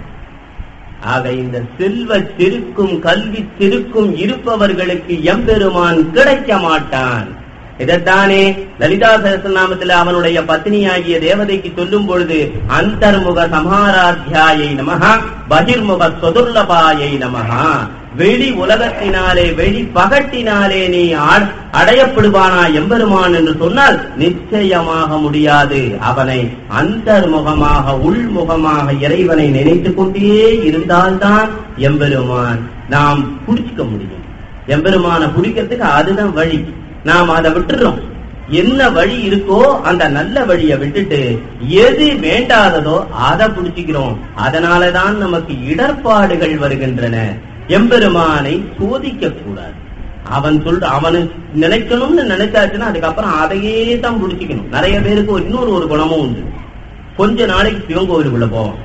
ஆக இந்த செல்வ திருக்கும் கல்வி திருக்கும் இருப்பவர்களுக்கு எம்பெருமான் கிடைக்க மாட்டான் இதைத்தானே லலிதா சகசநாமத்தில் அவனுடைய பத்னியாகிய தேவதைக்கு சொல்லும் பொழுது அந்தர்முக சமாராத்தியாயை நமஹ பகிர்முக சொதுர்லபாயை நமஹா வெளி உலகத்தினாலே வெளி பகட்டினாலே நீ ஆ- அடையப்படுவானா எம்பெருமான் என்று சொன்னால் நிச்சயமாக முடியாது அவனை அந்தர்முகமாக உள்முகமாக இறைவனை நினைத்துக் கொண்டே இருந்தால்தான் எம்பெருமான் நாம் புடிச்சுக்க முடியும் எம்பெருமான பிடிக்கிறதுக்கு அதுதான் வழி நாம் அதை விட்டுறோம் என்ன வழி இருக்கோ அந்த நல்ல வழியை விட்டுட்டு எது வேண்டாததோ அதை புடிச்சுக்கிறோம் அதனாலதான் நமக்கு இடர்பாடுகள் வருகின்றன எம்பெருமானை சோதிக்க கூடாது அவன் சொல்ற அவனு நினைக்கணும்னு நினைச்சாச்சுன்னா அதுக்கப்புறம் அதையே தான் புடிச்சுக்கணும் நிறைய பேருக்கு ஒரு- இன்னொரு ஒரு குணமும் உண்டு கொஞ்ச நாளைக்கு சிவன் கோவிலுக்குள்ள போவான்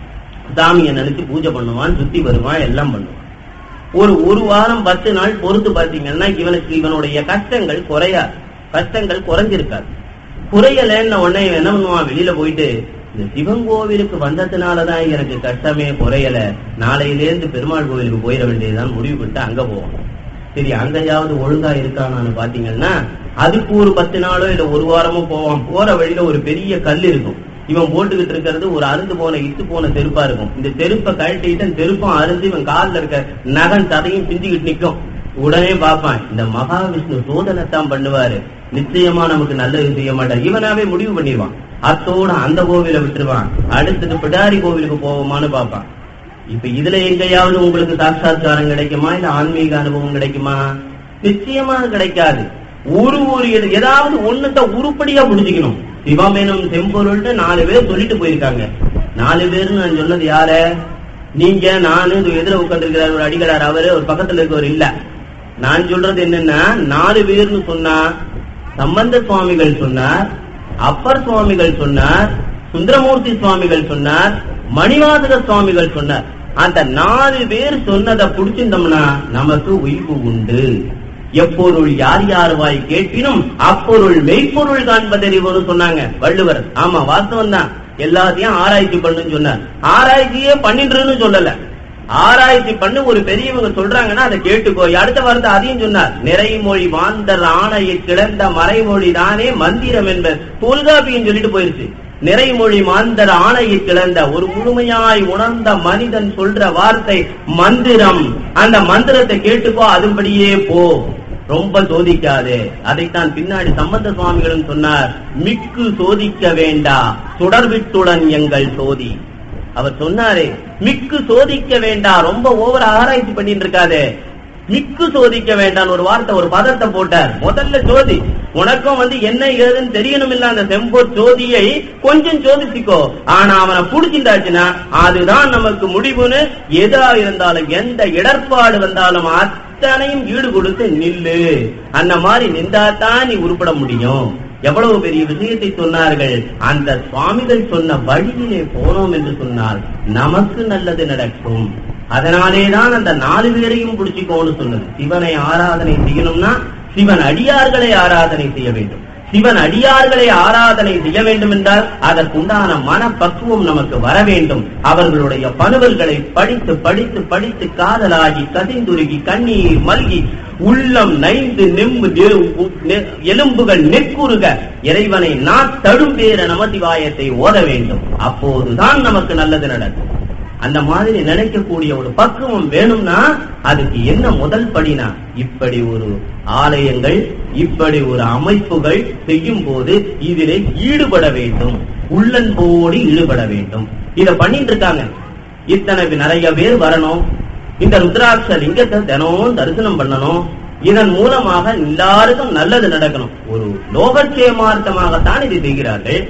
சாமியை நினைச்சு பூஜை பண்ணுவான் சுத்தி வருவான் எல்லாம் பண்ணுவான் ஒரு ஒரு வாரம் பத்து நாள் பொறுத்து பாத்தீங்கன்னா இவனுக்கு இவனுடைய கஷ்டங்கள் குறையாது கஷ்டங்கள் குறைஞ்சிருக்காது குறையலன்னு உடனே இவன் என்ன பண்ணுவான் வெளியில போயிட்டு இந்த சிவன் கோவிலுக்கு வந்ததுனாலதான் எனக்கு கஷ்டமே குறையல நாளையிலேருந்து பெருமாள் கோவிலுக்கு போயிட வேண்டியதுதான் முடிவு பண்ணிட்டு அங்க போவான் சரி அங்கேயாவது ஒழுங்கா இருக்கானான்னு பாத்தீங்கன்னா அதுக்கு ஒரு பத்து நாளோ இல்ல ஒரு வாரமோ போவான் போற வழியில ஒரு பெரிய கல் இருக்கும் இவன் போட்டுக்கிட்டு இருக்கிறது ஒரு அருந்து போன இட்டு போன செருப்பா இருக்கும் இந்த செருப்பை கழட்டிட்டு அந்த செருப்பம் அருந்து இவன் கால்ல இருக்க நகன் ததையும் பிஞ்சுக்கிட்டு நிக்கும் உடனே பார்ப்பான் இந்த மகாவிஷ்ணு சோதனைத்தான் பண்ணுவாரு நிச்சயமா நமக்கு நல்லது செய்ய மாட்டார் இவனாவே முடிவு பண்ணிடுவான் அத்தோட அந்த கோவிலை விட்டுருவான் அடுத்தது பிடாரி கோவிலுக்கு போவோமான்னு பார்ப்பான் இப்ப இதுல எங்கேயாவது உங்களுக்கு சாட்சாத்காரம் கிடைக்குமா இல்ல ஆன்மீக அனுபவம் கிடைக்குமா நிச்சயமா கிடைக்காது ஒரு ஒரு எது- ஏதாவது ஒண்ணுத்த உருப்படியா புடிச்சுக்கணும் சிவமேனும் செம்பொருள்னு நாலு பேர் சொல்லிட்டு போயிருக்காங்க நாலு பேர்னு நான் சொன்னது யார நீங்க நானு இது எதிர உட்கார்ந்துருக்கிறார் ஒரு அடிகளார் அவரு ஒரு பக்கத்துல இருக்கவர் இல்ல நான் சொல்றது என்னன்னா நாலு பேர்னு சொன்னா சம்பந்த சுவாமிகள் சொன்னார் அப்பர் சுவாமிகள் சொன்னார் சுந்தரமூர்த்தி சுவாமிகள் சொன்னார் மணிவாசக சுவாமிகள் சொன்னார் அந்த நாலு பேர் சொன்னதை புடிச்சிருந்தோம்னா நமக்கு உய்வு உண்டு எப்பொருள் யார் யார் வாய் கேட்பினும் அப்பொருள் மெய்ப்பொருள் காண்பதறிவுன்னு சொன்னாங்க வள்ளுவர் ஆமா வாஸ்தவம் தான் எல்லாத்தையும் ஆராய்ச்சி பண்ணுன்னு சொன்னார் ஆராய்ச்சியே பண்ணிட்டுன்னு சொல்லல ஆராய்ச்சி பண்ணி ஒரு பெரியவங்க சொல்றாங்கன்னா அதை கேட்டுக்கோ அடுத்த வார்த்தை அதையும் சொன்னார் நிறைமொழி மாந்தர் ஆணையை கிடந்த மறைமொழி தானே மந்திரம் என்பது தொல்காப்பியம் சொல்லிட்டு போயிருச்சு நிறைமொழி மாந்தர் ஆணையை கிளந்த ஒரு முழுமையாய் உணர்ந்த மனிதன் சொல்ற வார்த்தை மந்திரம் அந்த மந்திரத்தை கேட்டுக்கோ அதுபடியே போ ரொம்ப சோதிக்காதே அதைத்தான் பின்னாடி சம்பந்த சுவாமிகளும் சொன்னார் மிக்கு சோதிக்க வேண்டா சுடர்விட்டுடன் எங்கள் சோதி அவர் சொன்னாரே மிக்கு சோதிக்க வேண்டாம் ரொம்ப ஓவர் ஆராய்ச்சி பண்ணிட்டு இருக்காதே மிக்கு சோதிக்க வேண்டாம் ஒரு வார்த்தை ஒரு பதத்தை போட்டார் முதல்ல சோதி உனக்கும் வந்து என்ன ஏதுன்னு தெரியணும் இல்ல அந்த செம்போர் ஜோதியை கொஞ்சம் சோதிச்சுக்கோ ஆனா அவனை புடிச்சிருந்தாச்சுன்னா அதுதான் நமக்கு முடிவுன்னு எதா இருந்தாலும் எந்த இடர்பாடு வந்தாலும் அத்தனையும் ஈடு கொடுத்து நில்லு அந்த மாதிரி நின்றாதான் நீ உருப்பட முடியும் எவ்வளவு பெரிய விஷயத்தை சொன்னார்கள் அந்த சுவாமிகள் சொன்ன வழியிலே போனோம் என்று சொன்னால் நமக்கு நல்லது நடக்கும் அதனாலேதான் அந்த நாலு பேரையும் பிடிச்சிக்கோன்னு சொன்னது சிவனை ஆராதனை செய்யணும்னா சிவன் அடியார்களை ஆராதனை செய்ய வேண்டும் சிவன் அடியார்களை ஆராதனை செய்ய வேண்டும் என்றால் அதற்குண்டான மனப்பக்குவம் நமக்கு வர வேண்டும் அவர்களுடைய பணுவல்களை படித்து படித்து படித்து காதலாகி கசிந்துருகி கண்ணீர் மல்கி உள்ளம் நைந்து நெம்பு நெரு- நெ- எலும்புகள் நெக்குருக இறைவனை நாத்தடும் பேர நமசிவாயத்தை ஓத வேண்டும் அப்போதுதான் நமக்கு நல்லது நடக்கும் அந்த மாதிரி நினைக்கக்கூடிய ஒரு பக்குவம் வேணும்னா அதுக்கு என்ன முதல் படினா இப்படி ஒரு ஆலயங்கள் இப்படி ஒரு அமைப்புகள் செய்யும் போது இதிலே ஈடுபட வேண்டும் உள்ளன்போடு ஈடுபட வேண்டும் இத பண்ணிட்டு இருக்காங்க இத்தனை பே- நிறைய பேர் வரணும் இந்த ருத்ராட்ச லிங்கத்தை தினமும் தரிசனம் பண்ணணும் இதன் மூலமாக எல்லாருக்கும் நல்லது நடக்கணும் ஒரு லோகக்ஷேமார்த்தமாகத்தான் இதை செய்கிறார்கள்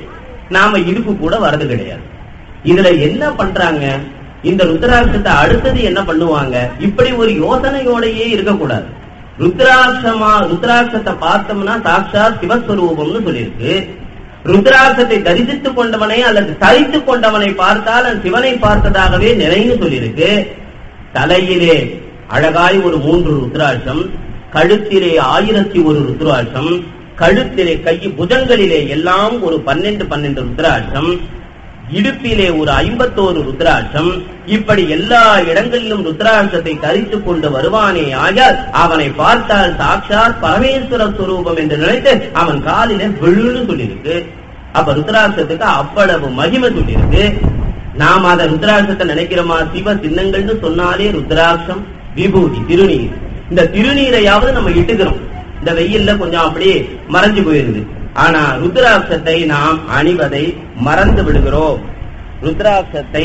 நாம இடுப்பு கூட வரது கிடையாது இதுல என்ன பண்றாங்க இந்த ருத்ராட்சத்தை அடுத்தது என்ன பண்ணுவாங்க இப்படி ஒரு யோசனையோடையே இருக்கக்கூடாது ருத்ராட்சமா ருத்ராட்சத்தை பார்த்தோம்னா சாட்சாத் சிவஸ்வரூபம்னு சொல்லியிருக்கு ருத்ராட்சத்தை தரிசித்துக் கொண்டவனை அல்லது தரித்துக் கொண்டவனை பார்த்தால் அந்த சிவனை பார்த்ததாகவே நினைவு சொல்லியிருக்கு தலையிலே அழகாய் ஒரு மூன்று ருத்ராட்சம் கழுத்திலே ஆயிரத்தி ஒரு ருத்ராட்சம் கழுத்திலே கை புஜங்களிலே எல்லாம் ஒரு பன்னெண்டு பன்னெண்டு ருத்ராட்சம் இடுப்பிலே ஒரு ஐம்பத்தோரு ருத்ராட்சம் இப்படி எல்லா இடங்களிலும் ருத்ராட்சத்தை தரித்துக் கொண்டு வருவானே ஆயால் அவனை பார்த்தால் சாட்சாத் பரமேஸ்வர ஸ்வரூபம் என்று நினைத்து அவன் காலிலே விழுன்னு சொல்லியிருக்கு அப்ப ருத்ராட்சத்துக்கு அவ்வளவு மகிமை சொல்லியிருக்கு நாம் அத ருத்ராட்சத்தை நினைக்கிறோமா சிவ சின்னங்கள்னு சொன்னாலே ருத்ராட்சம் விபூதி திருநீர் இந்த திருநீரையாவது நம்ம இட்டுக்கிறோம் இந்த வெயில்ல கொஞ்சம் அப்படியே மறைஞ்சு போயிருது ஆனா ருத்ராட்சத்தை நாம் அணிவதை மறந்து விடுகிறோம் ருத்ராட்சத்தை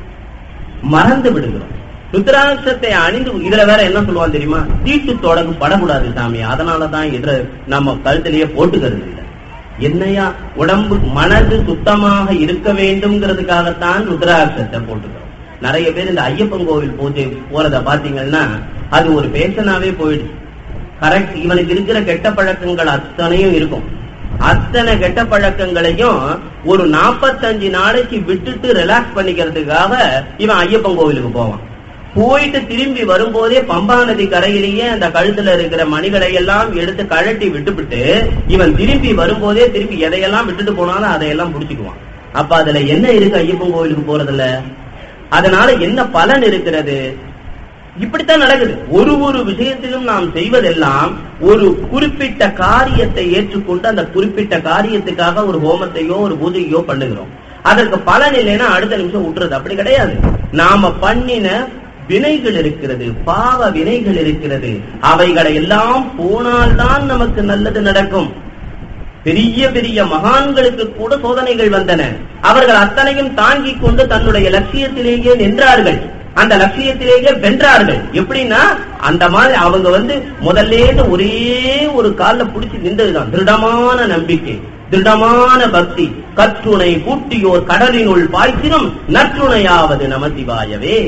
மறந்து விடுகிறோம் ருத்ராட்சத்தை அணிந்து இதுல வேற என்ன சொல்லுவான் தெரியுமா தீட்டு தொடங்கு படக்கூடாது சாமி அதனாலதான் இதுல நம்ம கழுத்திலேயே போட்டுக்கிறது இல்லை என்னையா உடம்பு மனது சுத்தமாக இருக்க வேண்டும்ங்கிறதுக்காகத்தான் ருத்ராட்சத்தை போட்டுக்கிறோம் நிறைய பேர் இந்த ஐயப்பன் கோவில் பூஜை போறத பாத்தீங்கன்னா அது ஒரு பேஷனாவே போயிடுச்சு கரெக்ட் இவனுக்கு இருக்கிற கெட்ட பழக்கங்கள் அத்தனையும் இருக்கும் அத்தனை கெட்ட பழக்கங்களையும் ஒரு நாற்பத்தஞ்சு நாளைக்கு விட்டுட்டு ரிலாக்ஸ் பண்ணிக்கிறதுக்காக இவன் ஐயப்பன் கோவிலுக்கு போவான் போயிட்டு திரும்பி வரும்போதே பம்பா நதி கரையிலேயே அந்த கழுத்துல இருக்கிற மணிகளை எல்லாம் எடுத்து கழட்டி விட்டுவிட்டு இவன் திரும்பி வரும்போதே திரும்பி எதையெல்லாம் விட்டுட்டு போனாலும் அதையெல்லாம் புடிச்சுக்குவான் அப்ப அதுல என்ன இருக்கு ஐயப்பன் கோவிலுக்கு போறதுல அதனால என்ன பலன் இருக்கிறது இப்படித்தான் நடக்குது ஒரு ஒரு விஷயத்திலும் நாம் செய்வதெல்லாம் ஒரு குறிப்பிட்ட காரியத்தை ஏற்றுக்கொண்டு அந்த குறிப்பிட்ட காரியத்துக்காக ஒரு ஹோமத்தையோ ஒரு பூஜையோ பண்ணுகிறோம் அதற்கு பலன் இல்லைன்னா அடுத்த நிமிஷம் விட்டுறது அப்படி கிடையாது நாம பண்ணின வினைகள் இருக்கிறது பாவ வினைகள் இருக்கிறது அவைகளை எல்லாம் போனால்தான் நமக்கு நல்லது நடக்கும் பெரிய பெரிய மகான்களுக்கு கூட சோதனைகள் வந்தன அவர்கள் அத்தனையும் தாங்கிக் கொண்டு தன்னுடைய லட்சியத்திலேயே நின்றார்கள் அந்த லட்சியத்திலேயே வென்றார்கள் எப்படின்னா அந்த மாதிரி அவங்க வந்து முதல்ல ஒரே ஒரு கால்ல புடிச்சு நின்றதுதான் திருடமான நம்பிக்கை திருடமான பக்தி கற்றுணை கூட்டியோர் கடலினுள் பாய்ச்சினும் நற்றுணையாவது நமசிவாயவே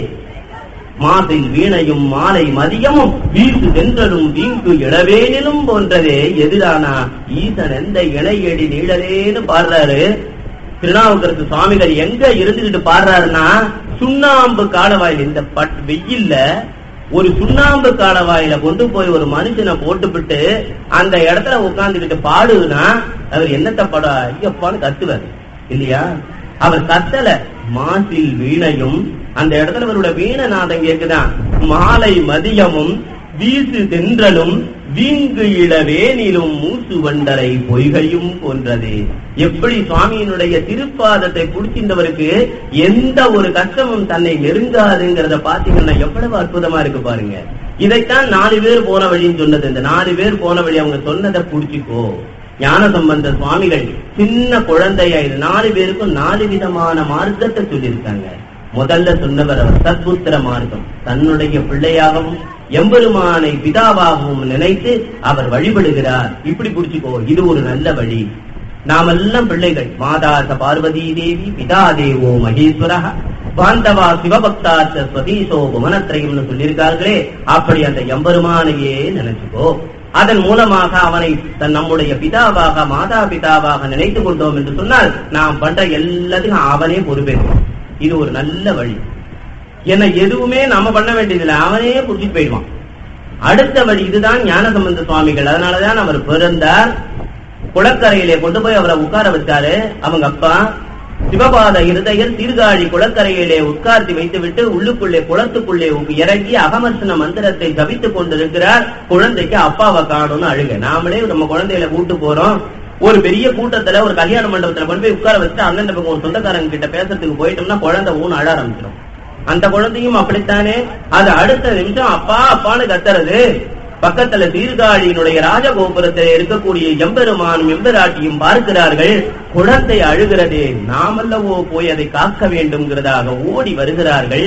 மாசில் வீணையும் மாலை மதியமும் வீசு தென்றலும் வீங்கு இளவேனிலும் போன்றதே எதிரானா ஈசன் எந்த இணையடி நீழலேன்னு பாடுறாரு திருநாவுக்கரசு சுவாமிகள் எங்க இருந்துகிட்டு பாடுறாருன்னா சுண்ணாம்பு காலவாயில் இந்த பட் வெயில்ல ஒரு சுண்ணாம்பு காலவாயில கொண்டு போய் ஒரு மனுஷனை போட்டுவிட்டு அந்த இடத்துல உட்கார்ந்துகிட்டு பாடுனா அவர் என்னத்த பட ஐயப்பான்னு கத்துவார் இல்லையா அவர் கத்தல மாசில் வீணையும் அந்த இடத்துல அவருடைய வீணநாதம் கேக்குதான் மாலை மதியமும் வீசு தென்றலும் வீங்கு இளவேனிலும் மூசு வண்டரை பொய்கையும் போன்றது எப்படி சுவாமியினுடைய திருப்பாதத்தை புடிச்சிருந்தவருக்கு எந்த ஒரு கஷ்டமும் தன்னை நெருங்காதுங்கிறத பாத்தீங்கன்னா எவ்வளவு அற்புதமா இருக்கு பாருங்க இதைத்தான் நாலு பேர் போன வழின்னு சொன்னது இந்த நாலு பேர் போன வழி அவங்க சொன்னதை புடிச்சுக்கோ ஞான சம்பந்த சுவாமிகள் சின்ன குழந்தையா இது நாலு பேருக்கும் நாலு விதமான மார்க்கத்தை சொல்லியிருக்காங்க முதல்ல சொன்னவர் அவர் சத்புத்திர மார்க்கம் தன்னுடைய பிள்ளையாகவும் எம்பெருமானை பிதாவாகவும் நினைத்து அவர் வழிபடுகிறார் இப்படி புடிச்சுக்கோ இது ஒரு நல்ல வழி நாமெல்லாம் பிள்ளைகள் மாதாச பார்வதி தேவி பிதா தேவோ மகேஸ்வரா பாந்தவா சிவபக்தாச்ச ஸ்வதீசோ புவனத்ரயம்னு சொல்லியிருக்கார்களே அப்படி அந்த எம்பெருமானையே நினைச்சுக்கோ அதன் மூலமாக அவனை தன் நம்முடைய பிதாவாக மாதா பிதாவாக நினைத்துக் கொண்டோம் என்று சொன்னால் நாம் பண்ற எல்லாத்தையும் அவனே பொறுப்பேற்கும் இது ஒரு நல்ல வழி ஏன்னா எதுவுமே நாம பண்ண வேண்டியதில்லை அவனே புரிஞ்சுட்டு போயிடுவான் அடுத்த வழி இதுதான் ஞானசம்பந்த சுவாமிகள் அதனாலதான் அவர் பிறந்தார் குளக்கரையிலே கொண்டு போய் அவரை உட்கார வச்சாரு அவங்க அப்பா சிவபாத இருதயர் சீர்காழி குளக்கரையிலே உட்கார்த்தி வைத்துவிட்டு உள்ளுக்குள்ளே குளத்துக்குள்ளே இறங்கி அகமர்ஷன மந்திரத்தை ஜபித்துக் கொண்டிருக்கிறார் குழந்தைக்கு அப்பாவை காணும்னு அழுக நாமளே நம்ம குழந்தைகளை கூட்டு போறோம் ஒரு பெரிய கூட்டத்துல ஒரு கல்யாண மண்டபத்துல கொண்டு போய் உட்கார வச்சுட்டு அண்ணன் பக்கம் ஒரு சொந்தக்காரங்க கிட்ட பேசுறதுக்கு போயிட்டோம்னா குழந்தை ஊன் அழ ஆரம்பிச்சிடும் அந்த குழந்தையும் அப்படித்தானே அது அடுத்த நிமிஷம் அப்பா அப்பான்னு கத்துறது பக்கத்துல சீர்காழியினுடைய ராஜகோபுரத்தில் இருக்கக்கூடிய எம்பெருமானும் எம்பெராட்டியும் பார்க்கிறார்கள் குழந்தை அழுகிறதே நாமல்லவோ போய் அதை காக்க வேண்டும்ங்கிறதாக ஓடி வருகிறார்கள்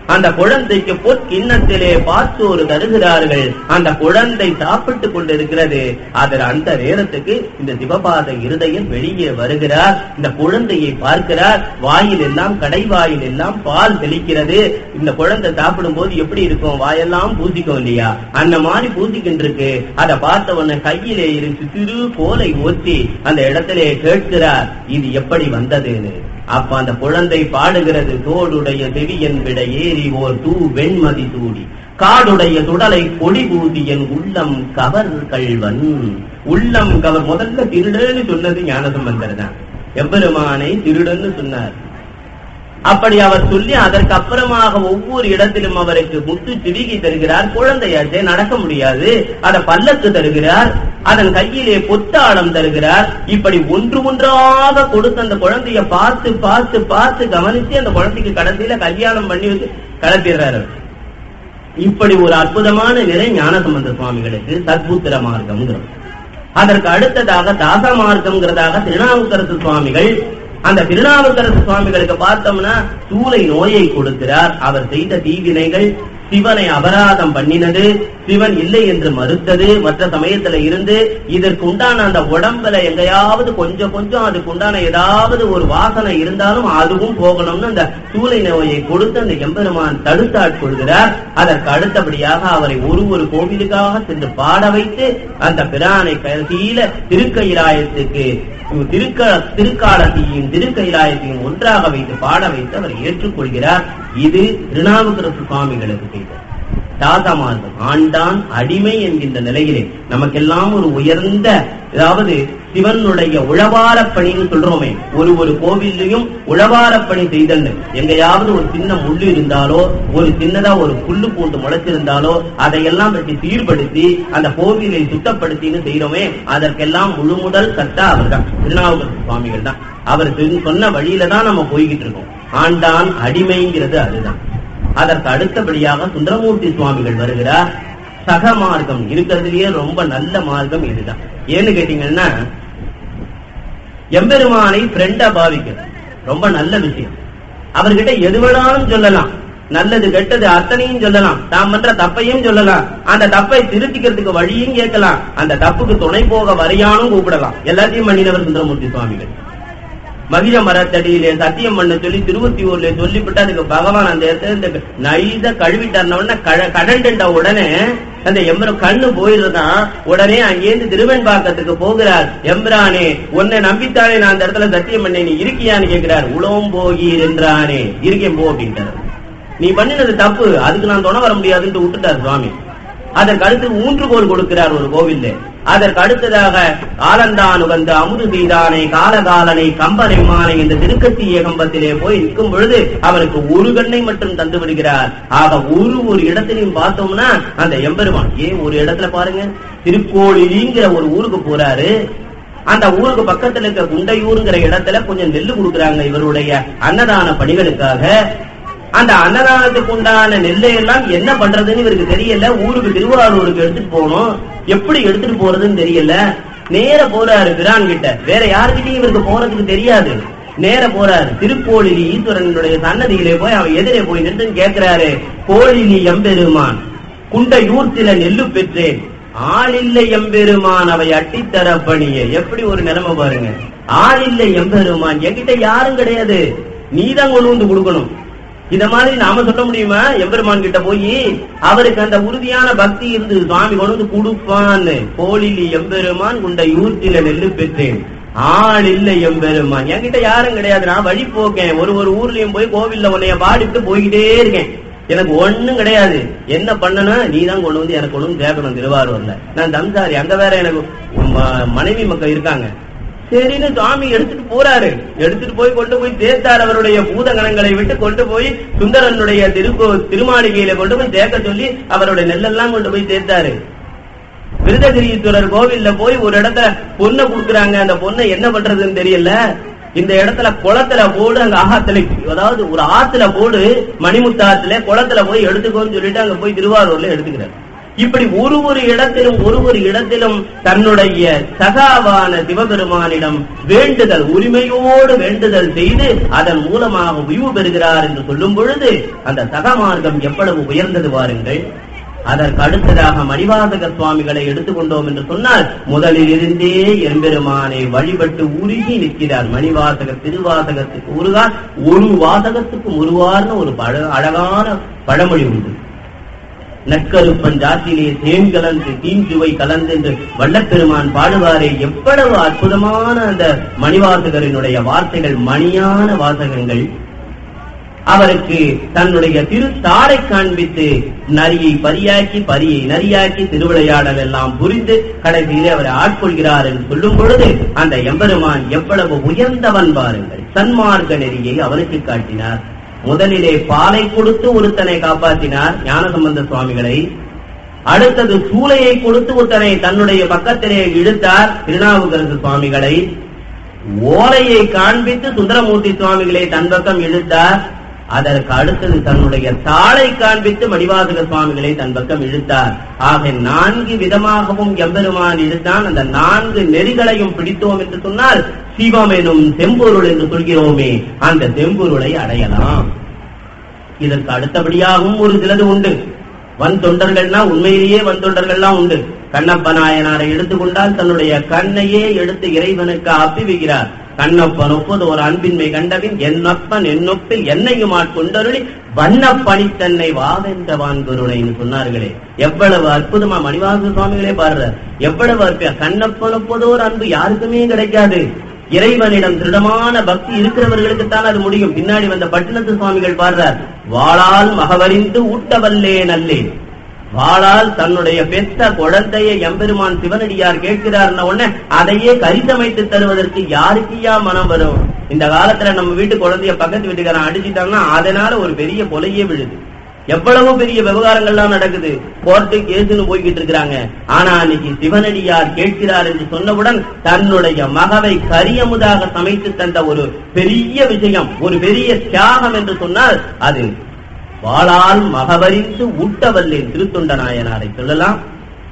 அந்த குழந்தைக்கு பொற்கிண்ணத்திலே பாச்சோறு தருகிறார்கள் அந்த குழந்தை சாப்பிட்டுக் கொண்டிருக்கிறது அதில் அந்த நேரத்துக்கு இந்த சிவபாத இருதயம் வெளியே வருகிறார் இந்த குழந்தையை பார்க்கிறார் வாயில் எல்லாம் கடைவாயில் எல்லாம் பால் தெளிக்கிறது இந்த குழந்தை சாப்பிடும் போது எப்படி இருக்கும் வாயெல்லாம் பூசிக்கும் இல்லையா அந்த மாதிரி பூசிக்கிட்டு இருக்கு அதை பார்த்த உடனே கையிலே இருந்து சிறு கோலை ஓத்தி அந்த இடத்திலே கேட்கிறார் இது எப்படி வந்ததுன்னு அப்ப அந்த குழந்தை பாடுகிறது தோடுடைய செவியன் விட ஏறி ஓர் தூ வெண்மதி தூடி காடுடைய துடலை கொடி பூசி என் உள்ளம் கவர் கள்வன் உள்ளம் கவர் முதல்ல திருடன்னு சொன்னது ஞானசம்பந்தர் தான் எம்பெருமானை திருடன்னு சொன்னார் அப்படி அவர் சொல்லி அதற்கு அப்புறமாக ஒவ்வொரு இடத்திலும் அவருக்கு முத்து சிவிகி தருகிறார் குழந்தையாச்சே நடக்க முடியாது அதை பல்லக்கு தருகிறார் அதன் கையிலே பொத்தாளம் தருகிறார் இப்படி ஒன்று ஒன்றாக கொடுத்து அந்த குழந்தைய பார்த்து பார்த்து பார்த்து கவனிச்சு அந்த குழந்தைக்கு கடைசியில கல்யாணம் பண்ணி வச்சு கலப்பிடுறாரு இப்படி ஒரு அற்புதமான நிலை ஞானசம்பந்த சுவாமிகளுக்கு சத்புத்திர மார்க்கம்ங்கிறோம் அதற்கு அடுத்ததாக தாச மார்க்கம்ங்கிறதாக திருநாவுக்கரசு சுவாமிகள் அந்த திருநாவுக்கரசு சுவாமிகளுக்கு பார்த்தோம்னா சூளை நோயை கொடுக்கிறார் அவர் செய்த தீவினைகள் சிவனை அபராதம் பண்ணினது சிவன் இல்லை என்று மறுத்தது மற்ற சமயத்துல இருந்து இதற்கு உண்டான அந்த உடம்புல எங்கேயாவது கொஞ்சம் கொஞ்சம் அதுக்கு உண்டான ஏதாவது ஒரு வாசனை இருந்தாலும் அதுவும் போகணும்னு அந்த சூளை நோயை கொடுத்து அந்த எம்பெருமான் தடுத்தாட்கொள்கிறார் அதற்கு அடுத்தபடியாக அவரை ஒரு ஒரு கோவிலுக்காக சென்று பாட வைத்து அந்த பிரானை கீழ திருக்கயிலாயத்துக்கு திருக்க திருக்காலத்தையும் திருக்கைலாயத்தையும் ஒன்றாக வைத்து பாட வைத்து அவர் ஏற்றுக்கொள்கிறார் இது திருநாவுக்கரசு சுவாமிகளுக்கு செய்தார் தாத்தா மார்க்கம் ஆண்டான் அடிமை என்கின்ற நிலையிலே நமக்கெல்லாம் ஒரு உயர்ந்த அதாவது சிவனுடைய உழவாரப் பணின்னு சொல்றோமே ஒரு ஒரு கோவில்லையும் உழவாரப் பணி செய்தல் எங்கேயாவது ஒரு சின்ன முள்ளு இருந்தாலோ ஒரு சின்னதா ஒரு புல்லு பூண்டு முளைச்சிருந்தாலோ அதையெல்லாம் பற்றி சீர்படுத்தி அந்த கோவிலை சுத்தப்படுத்தின்னு செய்யறோமே அதற்கெல்லாம் முழுமுதல் கர்த்தா அவர் தான் திருநாவுக்கரசு சுவாமிகள் தான் அவர் சொன்ன வழியில தான் நம்ம போய்கிட்டு இருக்கோம் ஆண்டான் அடிமைங்கிறது அதுதான் அதற்கு அடுத்தபடியாக சுந்தரமூர்த்தி சுவாமிகள் வருகிறார் சக மார்க்கம் இருக்கிறதுலயே ரொம்ப நல்ல மார்க்கம் இதுதான் ஏன்னு கேட்டீங்கன்னா எம்பெருமானை ஃப்ரெண்டா பாவிக்கிறது ரொம்ப நல்ல விஷயம் அவர்கிட்ட எது வேணாலும் சொல்லலாம் நல்லது கெட்டது அத்தனையும் சொல்லலாம் தாம் பண்ற தப்பையும் சொல்லலாம் அந்த தப்பை திருத்திக்கிறதுக்கு வழியும் கேட்கலாம் அந்த தப்புக்கு துணை போக வரையானும் கூப்பிடலாம் எல்லாத்தையும் பண்ணினவர் சுந்தரமூர்த்தி சுவாமிகள் மகிழ மரத்தடியிலே சத்தியம் பண்ண சொல்லி திருவத்தியூர்ல சொல்லிவிட்டு அதுக்கு பகவான் அந்த இடத்துல இந்த நைத கழுவிட்டார்ன கடண்டா உடனே அந்த எம்பரம் கண்ணு போயிருந்தான் உடனே அங்கேருந்து திருவெண்பாக்கத்துக்கு போகிறார் எம்பிரானே உன்னை நம்பித்தானே நான் அந்த இடத்துல சத்தியம் பண்ணேன் நீ இருக்கியான்னு கேட்கிறார் உளவும் போகீர் என்றானே இருக்கேன் போ அப்படின்ட்டார் நீ பண்ணினது தப்பு அதுக்கு நான் துணை வர முடியாதுன்னு விட்டுட்டார் சுவாமி அதற்கு அடுத்து ஊன்றுகோல் கொடுக்கிறார் ஒரு கோவில்ல அதற்கு அடுத்ததாக ஆலந்தான் உகந்த அமுது செய்தானை காலகாலனை கம்பனை மானை இந்த திருக்கத்தி ஏகம்பத்திலே போய் நிற்கும் பொழுது அவருக்கு ஒரு கண்ணை மட்டும் தந்து விடுகிறார் ஆக ஒரு ஒரு இடத்திலையும் பார்த்தோம்னா அந்த எம்பெருமான் ஏன் ஒரு இடத்துல பாருங்க திருக்கோளிலிங்கிற ஒரு ஊருக்கு போறாரு அந்த ஊருக்கு பக்கத்துல இருக்க குண்டையூருங்கிற இடத்துல கொஞ்சம் நெல்லு கொடுக்குறாங்க இவருடைய அன்னதான பணிகளுக்காக அந்த அன்னதானத்துக்கு உண்டான நெல்லை எல்லாம் என்ன பண்றதுன்னு இவருக்கு தெரியல ஊருக்கு திருவாரூருக்கு எடுத்துட்டு போகணும் எப்படி எடுத்துட்டு போறதுன்னு தெரியல நேர போறாரு பிரான் கிட்ட வேற யாருக்கிட்டையும் இவருக்கு போறதுக்கு தெரியாது நேர போறாரு திருக்கோளிலி ஈஸ்வரனுடைய சன்னதியிலே போய் அவன் எதிரே போய் நின்று கேட்கிறாரு கோழிலி எம்பெருமான் குண்டையூர்த்தில நெல்லு பெற்றேன் ஆளில்லை எம்பெருமான் அவை அட்டித்தர பணிய எப்படி ஒரு நிலைமை பாருங்க ஆளில்லை எம்பெருமான் என்கிட்ட யாரும் கிடையாது நீதான் கொண்டு வந்து கொடுக்கணும் இத மாதிரி நாம சொல்ல முடியுமா எம்பெருமான் கிட்ட போய் அவருக்கு அந்த உறுதியான பக்தி இருந்து சுவாமி கொண்டு வந்து கொடுப்பான்னு கோழிலி எம்பெருமான் குண்ட யூர்த்தில நெல்லு பெற்றேன் ஆள் இல்ல எம்பெருமான் என்கிட்ட யாரும் கிடையாது நான் வழி போக்கேன் ஒரு ஒரு ஊர்லயும் போய் கோவில்ல உன்னைய பாடிட்டு போய்கிட்டே இருக்கேன் எனக்கு ஒண்ணும் கிடையாது என்ன பண்ணணும் நீ தான் கொண்டு வந்து எனக்கு கொண்டு வந்து சேர்க்கணும் திருவாரூர்ல நான் தம்சாரி அங்க வேற எனக்கு ம- மனைவி மக்கள் இருக்காங்க சரின்னு சுவாமி எடுத்துட்டு போறாரு எடுத்துட்டு போய் கொண்டு போய் சேர்த்தார் அவருடைய பூதகணங்களை விட்டு கொண்டு போய் சுந்தரனுடைய திருக்கோ திருமாளிகையில கொண்டு போய் சேர்க்க சொல்லி அவருடைய நெல்லெல்லாம் கொண்டு போய் சேர்த்தாரு விருதகிரீஸ்வரர் கோவில்ல போய் ஒரு இடத்துல பொண்ணை கொடுக்குறாங்க அந்த பொண்ணை என்ன பண்றதுன்னு தெரியல இந்த இடத்துல குளத்துல போடு அங்க ஆத்துல அதாவது ஒரு ஆத்துல போடு மணிமுத்தாத்துல குளத்துல போய் எடுத்துக்கோன்னு சொல்லிட்டு அங்க போய் திருவாரூர்ல எடுத்துக்கிறார் இப்படி ஒரு ஒரு இடத்திலும் ஒரு ஒரு இடத்திலும் தன்னுடைய சகாவான சிவபெருமானிடம் வேண்டுதல் உரிமையோடு வேண்டுதல் செய்து அதன் மூலமாக உய்வு பெறுகிறார் என்று சொல்லும் பொழுது அந்த சகமார்க்கம் எவ்வளவு உயர்ந்தது வாருங்கள் அதற்கு அடுத்ததாக மணிவாசக சுவாமிகளை எடுத்துக்கொண்டோம் என்று சொன்னால் முதலில் இருந்தே எம்பெருமானை வழிபட்டு உருகி நிற்கிறார் மணிவாசக திருவாசகத்துக்கு உருகார் ஒரு வாசகத்துக்கு உருவார்னு ஒரு பழ- அழகான பழமொழி உண்டு நற்கருப்பன் ஜாத்திலே தேன் கலந்து தீஞ்சுவை கலந்து என்று வல்லப்பெருமான் பாடுவாரே எவ்வளவு அற்புதமான அந்த மணிவாசகரினுடைய வார்த்தைகள் மணியான வாசகங்கள் அவருக்கு தன்னுடைய திருத்தாளை காண்பித்து நரியை பரியாக்கி பரியை நரியாக்கி திருவிளையாடல் எல்லாம் புரிந்து கடைசியிலே அவரை ஆட்கொள்கிறார் என்று சொல்லும் பொழுது அந்த எம்பெருமான் எவ்வளவு உயர்ந்தவன் பாருங்கள் சன்மார்க்க நெறியை அவனுக்கு காட்டினார் முதலிலே பாலை கொடுத்து ஒருத்தனை காப்பாற்றினார் ஞானசம்பந்த சுவாமிகளை அடுத்தது சூளையை கொடுத்து ஒருத்தனை தன்னுடைய பக்கத்திலே இழுத்தார் திருநாவுக்கரசு சுவாமிகளை ஓலையை காண்பித்து சுந்தரமூர்த்தி சுவாமிகளை தன் பக்கம் இழுத்தார் அதற்கு அடுத்தது தன்னுடைய தாளை காண்பித்து மணிவாசக சுவாமிகளை தன் பக்கம் இழுத்தார் ஆக நான்கு விதமாகவும் எம்பெருமான் இழுத்தான் அந்த நான்கு நெறிகளையும் பிடித்தோம் என்று சொன்னால் சிவம் எனும் செம்பொருள் என்று சொல்கிறோமே அந்த செம்பொருளை அடையலாம் இதற்கு அடுத்தபடியாகவும் ஒரு சிலது உண்டு வன் தொண்டர்கள்னா உண்மையிலேயே வன் தொண்டர்கள்லாம் உண்டு கண்ணப்ப நாயனாரை எடுத்துக்கொண்டால் தன்னுடைய கண்ணையே எடுத்து இறைவனுக்கு அப்பி வைக்கிறார் கண்ணப்பன் ஒப்பது ஒரு அன்பின்மை கண்டபின் என்னப்பன் என்னொப்பில் என்னையும் ஆட்கொண்டருளி வண்ண பணித்தன்னை வாவென்ற வான்குருணைன்னு சொன்னார்களே எவ்வளவு அற்புதமா மணிவாச சுவாமிகளே பாடுறார் எவ்வளவு அற்புதம் கண்ணப்பன் ஒப்பதோர் அன்பு யாருக்குமே கிடைக்காது இறைவனிடம் திருடமான பக்தி இருக்கிறவர்களுக்குத்தான் அது முடியும் பின்னாடி வந்த பட்டினத்து சுவாமிகள் பாடுறார் வாளால் மகவறிந்து ஊட்டவல்லே நல்லே வாளால் தன்னுடைய பெத்த குழந்தையை எம்பெருமான் சிவனடியார் கேட்கிறார்ன உடனே அதையே கரிசமைத்து தருவதற்கு யாருக்குயா மனம் வரும் இந்த காலத்துல நம்ம வீட்டு குழந்தைய பக்கத்து வீட்டுக்காரன் அடிச்சிட்டாங்கன்னா அதனால ஒரு பெரிய கொலையே விழுது எவ்வளவு பெரிய விவகாரங்கள்லாம் நடக்குது கோர்ட்டு கேஸ்னு போய்கிட்டு இருக்கிறாங்க ஆனா அன்னைக்கு சிவனடியார் கேட்கிறார் என்று சொன்னவுடன் தன்னுடைய மகவை கரியமுதாக சமைத்து தந்த ஒரு பெரிய விஷயம் ஒரு பெரிய தியாகம் என்று சொன்னால் அது வாளால் மகவரிந்து ஊட்டவல்லேன் திருத்தொண்ட நாயனாரை சொல்லலாம்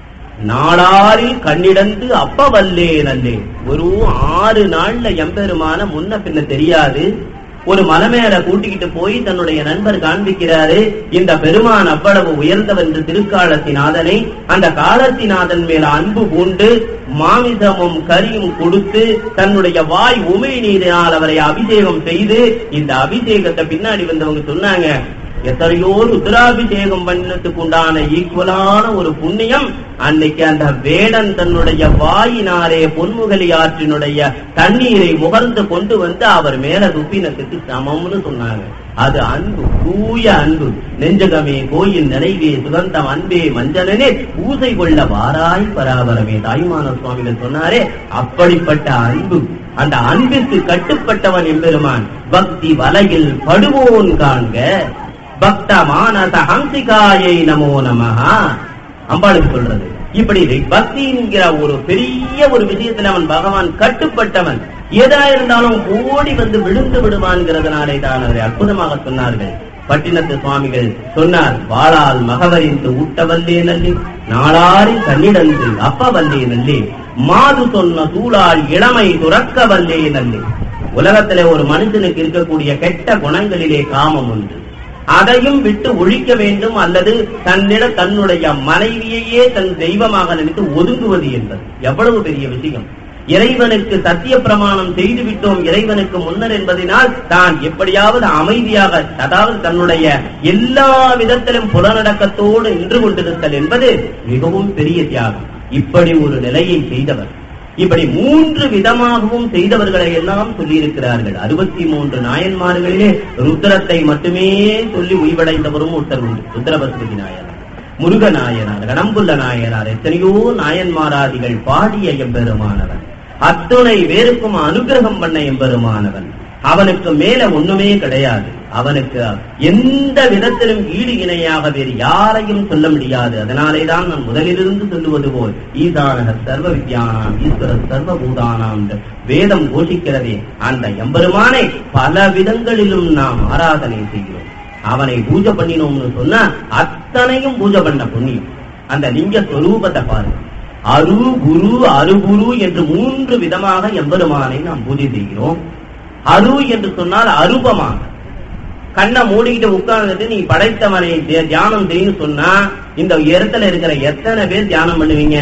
நாளாரில் கண்ணிடந்து அப்ப வல்லேன் அல்லேன் ஒரு ஆறு நாள்ல எம்பெருமான முன்ன பின்ன தெரியாது ஒரு மலை மேல கூட்டிக்கிட்டு போய் தன்னுடைய நண்பர் காண்பிக்கிறாரு இந்த பெருமான் அவ்வளவு உயர்ந்தவன் என்று திருக்காலத்தினாதனை அந்த காலத்தினாதன் மேல அன்பு பூண்டு மாமிசமும் கரியும் கொடுத்து தன்னுடைய வாய் உமை நீரினால் அவரை அபிஷேகம் செய்து இந்த அபிஷேகத்தை பின்னாடி வந்தவங்க சொன்னாங்க எத்தனையோ ருத்ராபிஷேகம் பண்ணதுக்கு உண்டான ஈக்குவலான ஒரு புண்ணியம் அன்னைக்கு அந்த வேடன் தன்னுடைய வாயினாரே பொன்முகலி ஆற்றினுடைய தண்ணீரை முகர்ந்து கொண்டு வந்து அவர் மேல துப்பினத்துக்கு சமம்னு சொன்னாங்க அது அன்பு தூய அன்பு நெஞ்சகமே கோயில் நிறைவே சுகந்தம் அன்பே மஞ்சளனே பூசை கொள்ள வாராய் பராபரமே தாய்மான சுவாமிகள் சொன்னாரே அப்படிப்பட்ட அன்பு அந்த அன்பிற்கு கட்டுப்பட்டவன் எம்பெருமான் பக்தி வலையில் படுவோன் காண்க பக்த மானச ஹம்சிகாயை நமோ நமஹா அம்பாளுக்கு சொல்றது இப்படி பக்தி என்கிற ஒரு பெரிய ஒரு விஷயத்துல அவன் பகவான் கட்டுப்பட்டவன் எதா இருந்தாலும் ஓடி வந்து விழுந்து விடுவான்கிறதுனாலே தான் அவரை அற்புதமாக சொன்னார்கள் பட்டினத்து சுவாமிகள் சொன்னார் வாளால் மகவரிந்து ஊட்டவல்லே நல்லே நாளாரி கண்ணிடந்து அப்ப வல்லே நல்லே மாது சொன்ன சூழால் இளமை துறக்க வல்லே நல்லே உலகத்திலே ஒரு மனுஷனுக்கு இருக்கக்கூடிய கெட்ட குணங்களிலே காமம் உண்டு அதையும் விட்டு ஒழிக்க வேண்டும் அல்லது தன்னிடம் தன்னுடைய மனைவியையே தன் தெய்வமாக நினைத்து ஒதுங்குவது என்பது எவ்வளவு பெரிய விஷயம் இறைவனுக்கு சத்திய பிரமாணம் செய்து விட்டோம் இறைவனுக்கு முன்னர் என்பதனால் தான் எப்படியாவது அமைதியாக அதாவது தன்னுடைய எல்லா விதத்திலும் புலநடக்கத்தோடு நின்று கொண்டிருத்தல் என்பது மிகவும் பெரிய தியாகம் இப்படி ஒரு நிலையை செய்தவர் இப்படி மூன்று விதமாகவும் செய்தவர்களை எல்லாம் சொல்லியிருக்கிறார்கள் அறுபத்தி மூன்று நாயன்மார்களிலே ருத்ரத்தை மட்டுமே சொல்லி உய்வடைந்தவரும் ஒருத்தர் உண்டு ருத்ரபஸ்பதி நாயனார் முருக நாயனார் கடம்புள்ள நாயனார் எத்தனையோ நாயன்மாராதிகள் பாடிய எம்பெருமானவன் அத்துணை வேருக்கும் அனுகிரகம் பண்ண எம்பெருமானவன் அவனுக்கு மேல ஒண்ணுமே கிடையாது அவனுக்கு எந்த விதத்திலும் ஈடு இணையாக வேறு யாரையும் சொல்ல முடியாது அதனாலேதான் நான் முதலிலிருந்து சொல்லுவது போல் ஈசானக சர்வ வித்யானாம் ஈஸ்வர சர்வ பூதானாம் என்று வேதம் கோஷிக்கிறதே அந்த எம்பெருமானை பல விதங்களிலும் நாம் ஆராதனை செய்கிறோம் அவனை பூஜை பண்ணினோம்னு சொன்னா அத்தனையும் பூஜை பண்ண புண்ணியம் அந்த லிங்க ஸ்வரூபத்தை பாருங்க அரு குரு அருகுரு என்று மூன்று விதமாக எம்பெருமானை நாம் பூஜை செய்கிறோம் அரு என்று சொன்னால் அரூபமாக கண்ணை மூடிக்கிட்டு உட்கார்ந்துட்டு நீ படைத்தவனை தியா- தியானம் செய்யு சொன்னா இந்த இடத்துல இருக்கிற எத்தனை பேர் தியானம் பண்ணுவீங்க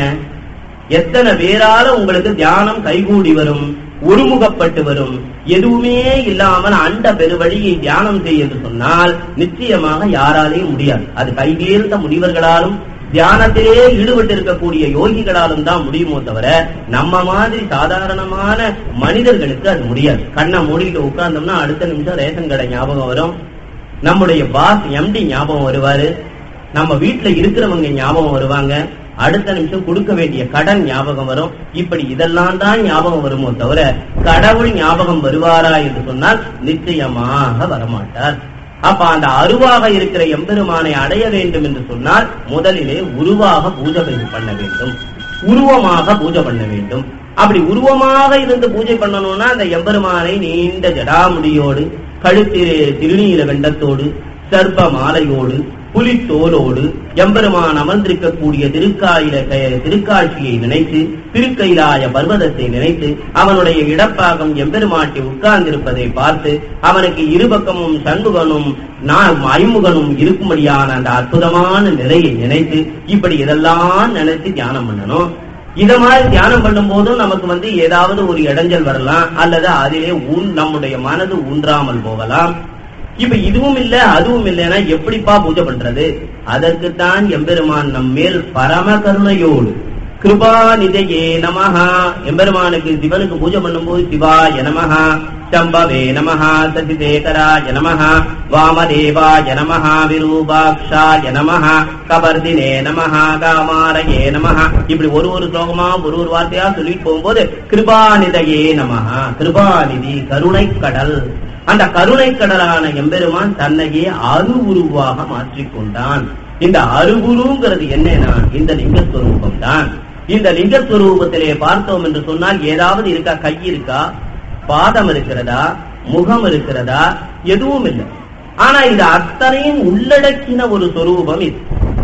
எத்தனை பேரால உங்களுக்கு தியானம் கைகூடி வரும் ஒருமுகப்பட்டு வரும் எதுவுமே இல்லாமல் அண்ட பெருவழியை தியானம் செய்ய என்று சொன்னால் நிச்சயமாக யாராலையும் முடியாது அது கைதேர்ந்த முனிவர்களாலும் தியானத்திலே ஈடுபட்டு இருக்கக்கூடிய யோகிகளாலும் தான் முடியுமோ தவிர நம்ம மாதிரி சாதாரணமான மனிதர்களுக்கு அது முடியாது கண்ணை மூடிட்டு உட்கார்ந்தோம்னா அடுத்த நிமிஷம் ரேஷன் கடை ஞாபகம் வரும் நம்முடைய பாஸ் எம்டி ஞாபகம் வருவாரு நம்ம வீட்டுல இருக்கிறவங்க ஞாபகம் வருவாங்க அடுத்த நிமிஷம் கொடுக்க வேண்டிய கடன் ஞாபகம் வரும் இப்படி இதெல்லாம் தான் ஞாபகம் வருமோ தவிர கடவுள் ஞாபகம் வருவாரா என்று சொன்னால் நிச்சயமாக வரமாட்டார் அப்ப அந்த அருவாக இருக்கிற எம்பெருமானை அடைய வேண்டும் என்று சொன்னால் முதலிலே உருவாக பூஜை பண்ண வேண்டும் உருவமாக பூஜை பண்ண வேண்டும் அப்படி உருவமாக இருந்து பூஜை பண்ணணும்னா அந்த எம்பெருமானை நீண்ட ஜடாமுடியோடு கழுத்திலே திருநீர வெண்டத்தோடு சர்ப்ப மாலையோடு புலித்தோலோடு எம்பெருமான் அமர்ந்திருக்கக்கூடிய திருக்காயில திருக்காட்சியை நினைத்து திருக்கைலாய பர்வதத்தை நினைத்து அவனுடைய இடப்பாகம் எம்பெருமாட்டி உட்கார்ந்திருப்பதை பார்த்து அவனுக்கு இருபக்கமும் சண்முகனும் நான் ஐமுகனும் இருக்கும்படியான அந்த அற்புதமான நிலையை நினைத்து இப்படி இதெல்லாம் நினைத்து தியானம் பண்ணணும் இத மாதிரி தியானம் பண்ணும் போதும் நமக்கு வந்து ஏதாவது ஒரு இடைஞ்சல் வரலாம் அல்லது அதிலே ஊன் நம்முடைய மனது ஊன்றாமல் போகலாம் இப்ப இதுவும் இல்ல அதுவும் இல்லைன்னா எப்படிப்பா பூஜை பண்றது அதற்குத்தான் எம்பெருமான் நம் மேல் பரம கருணையோடு கிருபாநிதையே நமஹா எம்பெருமானுக்கு சிவனுக்கு பூஜை பண்ணும்போது சிவாய நமஹா சம்பவே நமஹா சசிதேகராய நமஹா வாமதேவாய நமஹா விரூபாக்ஷாய நமஹா கபர்தினே நமஹா காமாரயே நமஹா இப்படி ஒரு ஒரு ஸ்லோகமா ஒரு ஒரு வார்த்தையா சொல்லிட்டு போகும்போது கிருபாநிதையே நமஹா கிருபாநிதி கருணை கடல் அந்த கருணை கடலான எம்பெருமான் தன்னையே அரு உருவாக மாற்றிக்கொண்டான் இந்த அருகுருங்கிறது என்னன்னா இந்த லிங்கஸ்வரூபம் தான் இந்த லிங்கஸ்வரூபத்திலே பார்த்தோம் என்று சொன்னால் ஏதாவது இருக்கா கை இருக்கா பாதம் இருக்கிறதா முகம் இருக்கிறதா எதுவும் இல்லை ஆனா இது அத்தனையும் உள்ளடக்கின ஒரு சொரூபம் இது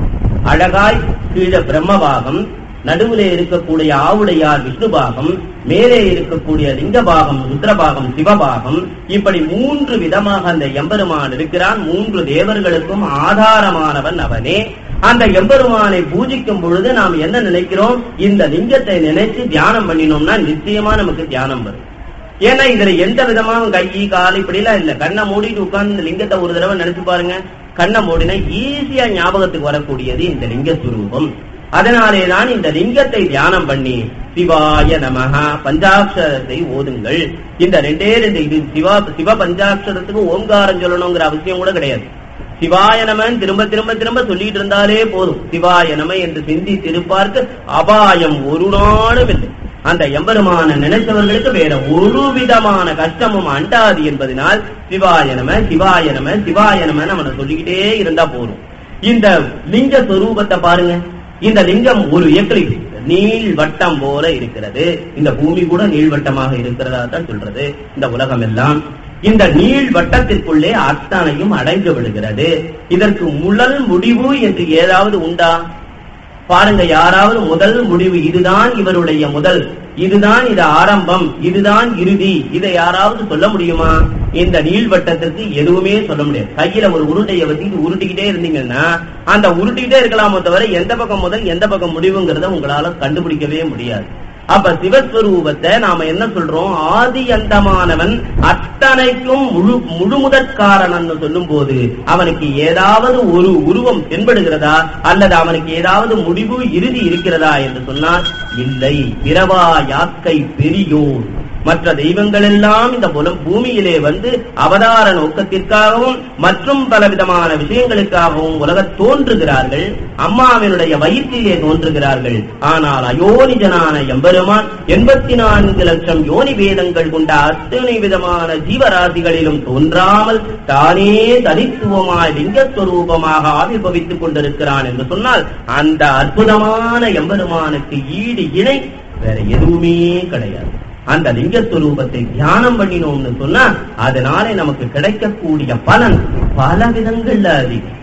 அழகாய் கீழே பிரம்மபாகம் நடுவிலே இருக்கக்கூடிய ஆவுடையார் விஷ்ணுபாகம் மேலே இருக்கக்கூடிய லிங்கபாகம் ருத்ரபாகம் சிவபாகம் இப்படி மூன்று விதமாக அந்த எம்பெருமான் இருக்கிறான் மூன்று தேவர்களுக்கும் ஆதாரமானவன் அவனே அந்த எம்பெருமானை பூஜிக்கும் பொழுது நாம் என்ன நினைக்கிறோம் இந்த லிங்கத்தை நினைச்சு தியானம் பண்ணினோம்னா நிச்சயமா நமக்கு தியானம் வரும் ஏன்னா இதுல எந்த விதமாக கை கால் இப்படி எல்லாம் இல்ல கண்ணை மூடிட்டு உட்கார்ந்து இந்த லிங்கத்தை ஒரு தடவை நினைச்சு பாருங்க கண்ணை மூடினா ஈஸியா ஞாபகத்துக்கு வரக்கூடியது இந்த லிங்க சுரூபம் அதனாலே தான் இந்த லிங்கத்தை தியானம் பண்ணி சிவாய நமஹா பஞ்சாட்சரத்தை ஓதுங்கள் இந்த ரெண்டே ரெண்டு இது சிவா சிவ பஞ்சாட்சரத்துக்கு ஓங்காரம் சொல்லணுங்கிற அவசியம் கூட கிடையாது சிவாய நமன் திரும்ப திரும்ப திரும்ப சொல்லிட்டு இருந்தாலே போதும் சிவாய நம என்று சிந்தித்திருப்பார்க்கு அபாயம் ஒரு நாளும் இல்லை அந்த எம்பெருமான நினைத்தவர்களுக்கு வேற ஒரு விதமான கஷ்டமும் அண்டாது என்பதனால் சிவாய நம சிவாய நம சிவாய நம நம்ம சொல்லிக்கிட்டே இருந்தா போதும் இந்த லிங்க சொரூபத்தை பாருங்க இந்த லிங்கம் ஒரு எக்லிப்ஸ் நீள் வட்டம் போல இருக்கிறது இந்த பூமி கூட நீள்வட்டமாக இருக்கிறதா தான் சொல்றது இந்த உலகம் எல்லாம் இந்த நீள் வட்டத்திற்குள்ளே அத்தனையும் அடைந்து விடுகிறது இதற்கு முதல் முடிவு என்று ஏதாவது உண்டா பாருங்க யாராவது முதல் முடிவு இதுதான் இவருடைய முதல் இதுதான் இது ஆரம்பம் இதுதான் இறுதி இதை யாராவது சொல்ல முடியுமா இந்த நீள்வட்டத்திற்கு எதுவுமே சொல்ல முடியாது கையில ஒரு உருண்டையை வச்சு உருட்டிக்கிட்டே இருந்தீங்கன்னா அந்த உருட்டிக்கிட்டே இருக்கலாமோ தவிர எந்த பக்கம் முதல் எந்த பக்கம் முடிவுங்கிறத உங்களால கண்டுபிடிக்கவே முடியாது அப்ப சிவஸ்வரூபத்தை நாம என்ன சொல்றோம் ஆதி அந்தமானவன் அத்தனைக்கும் முழு முழுமுதற்காரணன் சொல்லும் போது அவனுக்கு ஏதாவது ஒரு உருவம் தென்படுகிறதா அல்லது அவனுக்கு ஏதாவது முடிவு இறுதி இருக்கிறதா என்று சொன்னால் இல்லை பிறவா யாக்கை பெரியோர் மற்ற தெய்வங்கள் எல்லாம் இந்த புலம் பூமியிலே வந்து அவதார நோக்கத்திற்காகவும் மற்றும் பலவிதமான விஷயங்களுக்காகவும் உலக தோன்றுகிறார்கள் அம்மாவினுடைய வயிற்றிலே தோன்றுகிறார்கள் ஆனால் அயோனிஜனான எம்பெருமான் எண்பத்தி நான்கு லட்சம் யோனி வேதங்கள் கொண்ட அத்தனை விதமான ஜீவராசிகளிலும் தோன்றாமல் தானே தனித்துவமாய் லிங்கஸ்வரூபமாக ஆவிர்வவித்துக் கொண்டிருக்கிறான் என்று சொன்னால் அந்த அற்புதமான எம்பெருமானுக்கு ஈடு இணை வேற எதுவுமே கிடையாது அந்த லிங்கஸ்வரூபத்தை தியானம் பண்ணினோம்னு சொன்னா அதனாலே நமக்கு கிடைக்கக்கூடிய பலன் பல விதங்கள்ல அதிகம்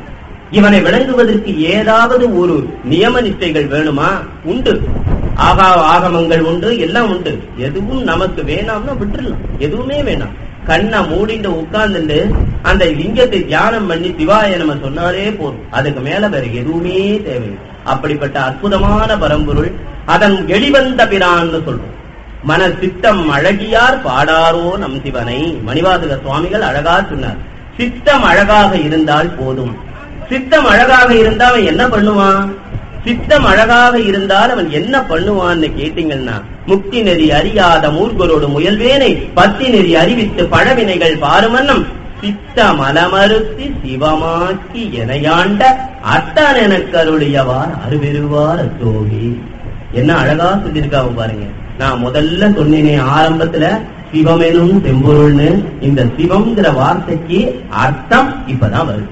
இவனை விளங்குவதற்கு ஏதாவது ஒரு நியம நிஷ்டைகள் வேணுமா உண்டு ஆகா ஆகமங்கள் உண்டு எல்லாம் உண்டு எதுவும் நமக்கு வேணாம்னா விட்டுறலாம் எதுவுமே வேணாம் கண்ணை மூடிட்டு உட்கார்ந்துட்டு அந்த லிங்கத்தை தியானம் பண்ணி சிவாய நம்ம சொன்னாலே போதும் அதுக்கு மேல வேற எதுவுமே தேவையில்லை அப்படிப்பட்ட அற்புதமான பரம்பொருள் அதன் வெளிவந்த பிரான்னு சொல்றோம் மன சித்தம் அழகியார் பாடாரோ நம் சிவனை மணிவாசக சுவாமிகள் அழகா சொன்னார் சித்தம் அழகாக இருந்தால் போதும் சித்தம் அழகாக இருந்தா அவன் என்ன பண்ணுவான் சித்தம் அழகாக இருந்தால் அவன் என்ன பண்ணுவான்னு கேட்டீங்கன்னா முக்தி நெறி அறியாத மூர்க்கரோடு முயல்வேனை பத்தி நெறி அறிவித்து பழவினைகள் பாருமன்னம் சித்த மலமறுத்தி சிவமாக்கி எனையாண்ட அத்தான் எனக்கு அருளியவார் அருவெருவார் அத்தோகி என்ன அழகா சொல்லியிருக்காங்க பாருங்க நான் முதல்ல சொன்னேனே ஆரம்பத்துல சிவமெனும் செம்பொருள்னு இந்த சிவம்ங்கிற வார்த்தைக்கு அர்த்தம் இப்பதான் வருது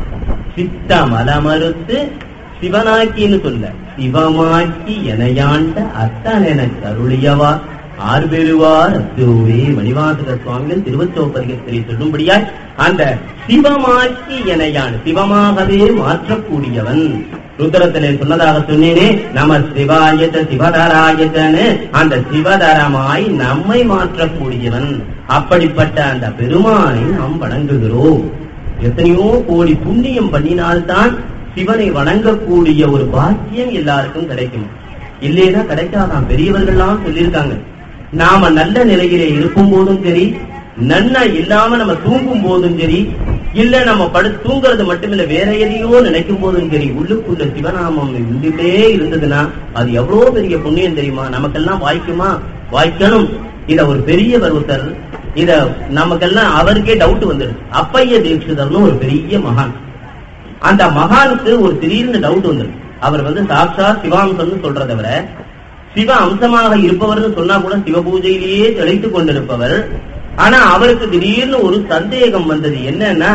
சித்த மலமறுத்து சிவனாக்கின்னு சொல்ல சிவமாக்கி எனையாண்ட அத்தன் எனக்கு அருளியவா ஆர்வெருவார் அத்துவே மணிவாசக சுவாமிகள் திருவச்சோப்பதிகத்திலே சொல்லும்படியாய் அந்த சிவமாக்கி எனையான் சிவமாகவே மாற்றக்கூடியவன் ருத்ரத்திலே சொன்னதாக சொன்னேனே நம சிவாயத்த சிவதராயத்தன்னு அந்த சிவதரமாய் நம்மை மாற்றக்கூடியவன் அப்படிப்பட்ட அந்த பெருமானை நாம் வணங்குகிறோம் எத்தனையோ கோடி புண்ணியம் பண்ணினால்தான் சிவனை வணங்கக்கூடிய ஒரு பாக்கியம் எல்லாருக்கும் கிடைக்கும் இல்லைன்னா கிடைக்காதான் பெரியவர்கள்லாம் சொல்லியிருக்காங்க நாம நல்ல நிலையிலே இருக்கும் போதும் சரி நன்னா இல்லாம நம்ம தூங்கும் போதும் சரி இல்ல நம்ம படு தூங்குறது மட்டுமில்ல வேற எதையோ நினைக்கும் போதும் சரி உள்ளுக்குள்ள சிவநாமம் உள்ளே இருந்ததுன்னா அது எவ்வளவு பெரிய புண்ணியம் தெரியுமா நமக்கெல்லாம் வாய்க்குமா வாய்க்கணும் இத ஒரு பெரியவர் ஒருத்தர் இத நமக்கெல்லாம் அவருக்கே டவுட் வந்துடுது அப்பைய தீட்சிதர்னு ஒரு பெரிய மகான் அந்த மகானுக்கு ஒரு திடீர்னு டவுட் வந்துடும் அவர் வந்து சாட்சா சிவாம்சம்னு சொல்றதை விட சிவ அம்சமாக இருப்பவர்னு சொன்னா கூட சிவ பூஜையிலேயே திளைத்துக் கொண்டிருப்பவர் ஆனா அவருக்கு திடீர்னு ஒரு சந்தேகம் வந்தது என்னன்னா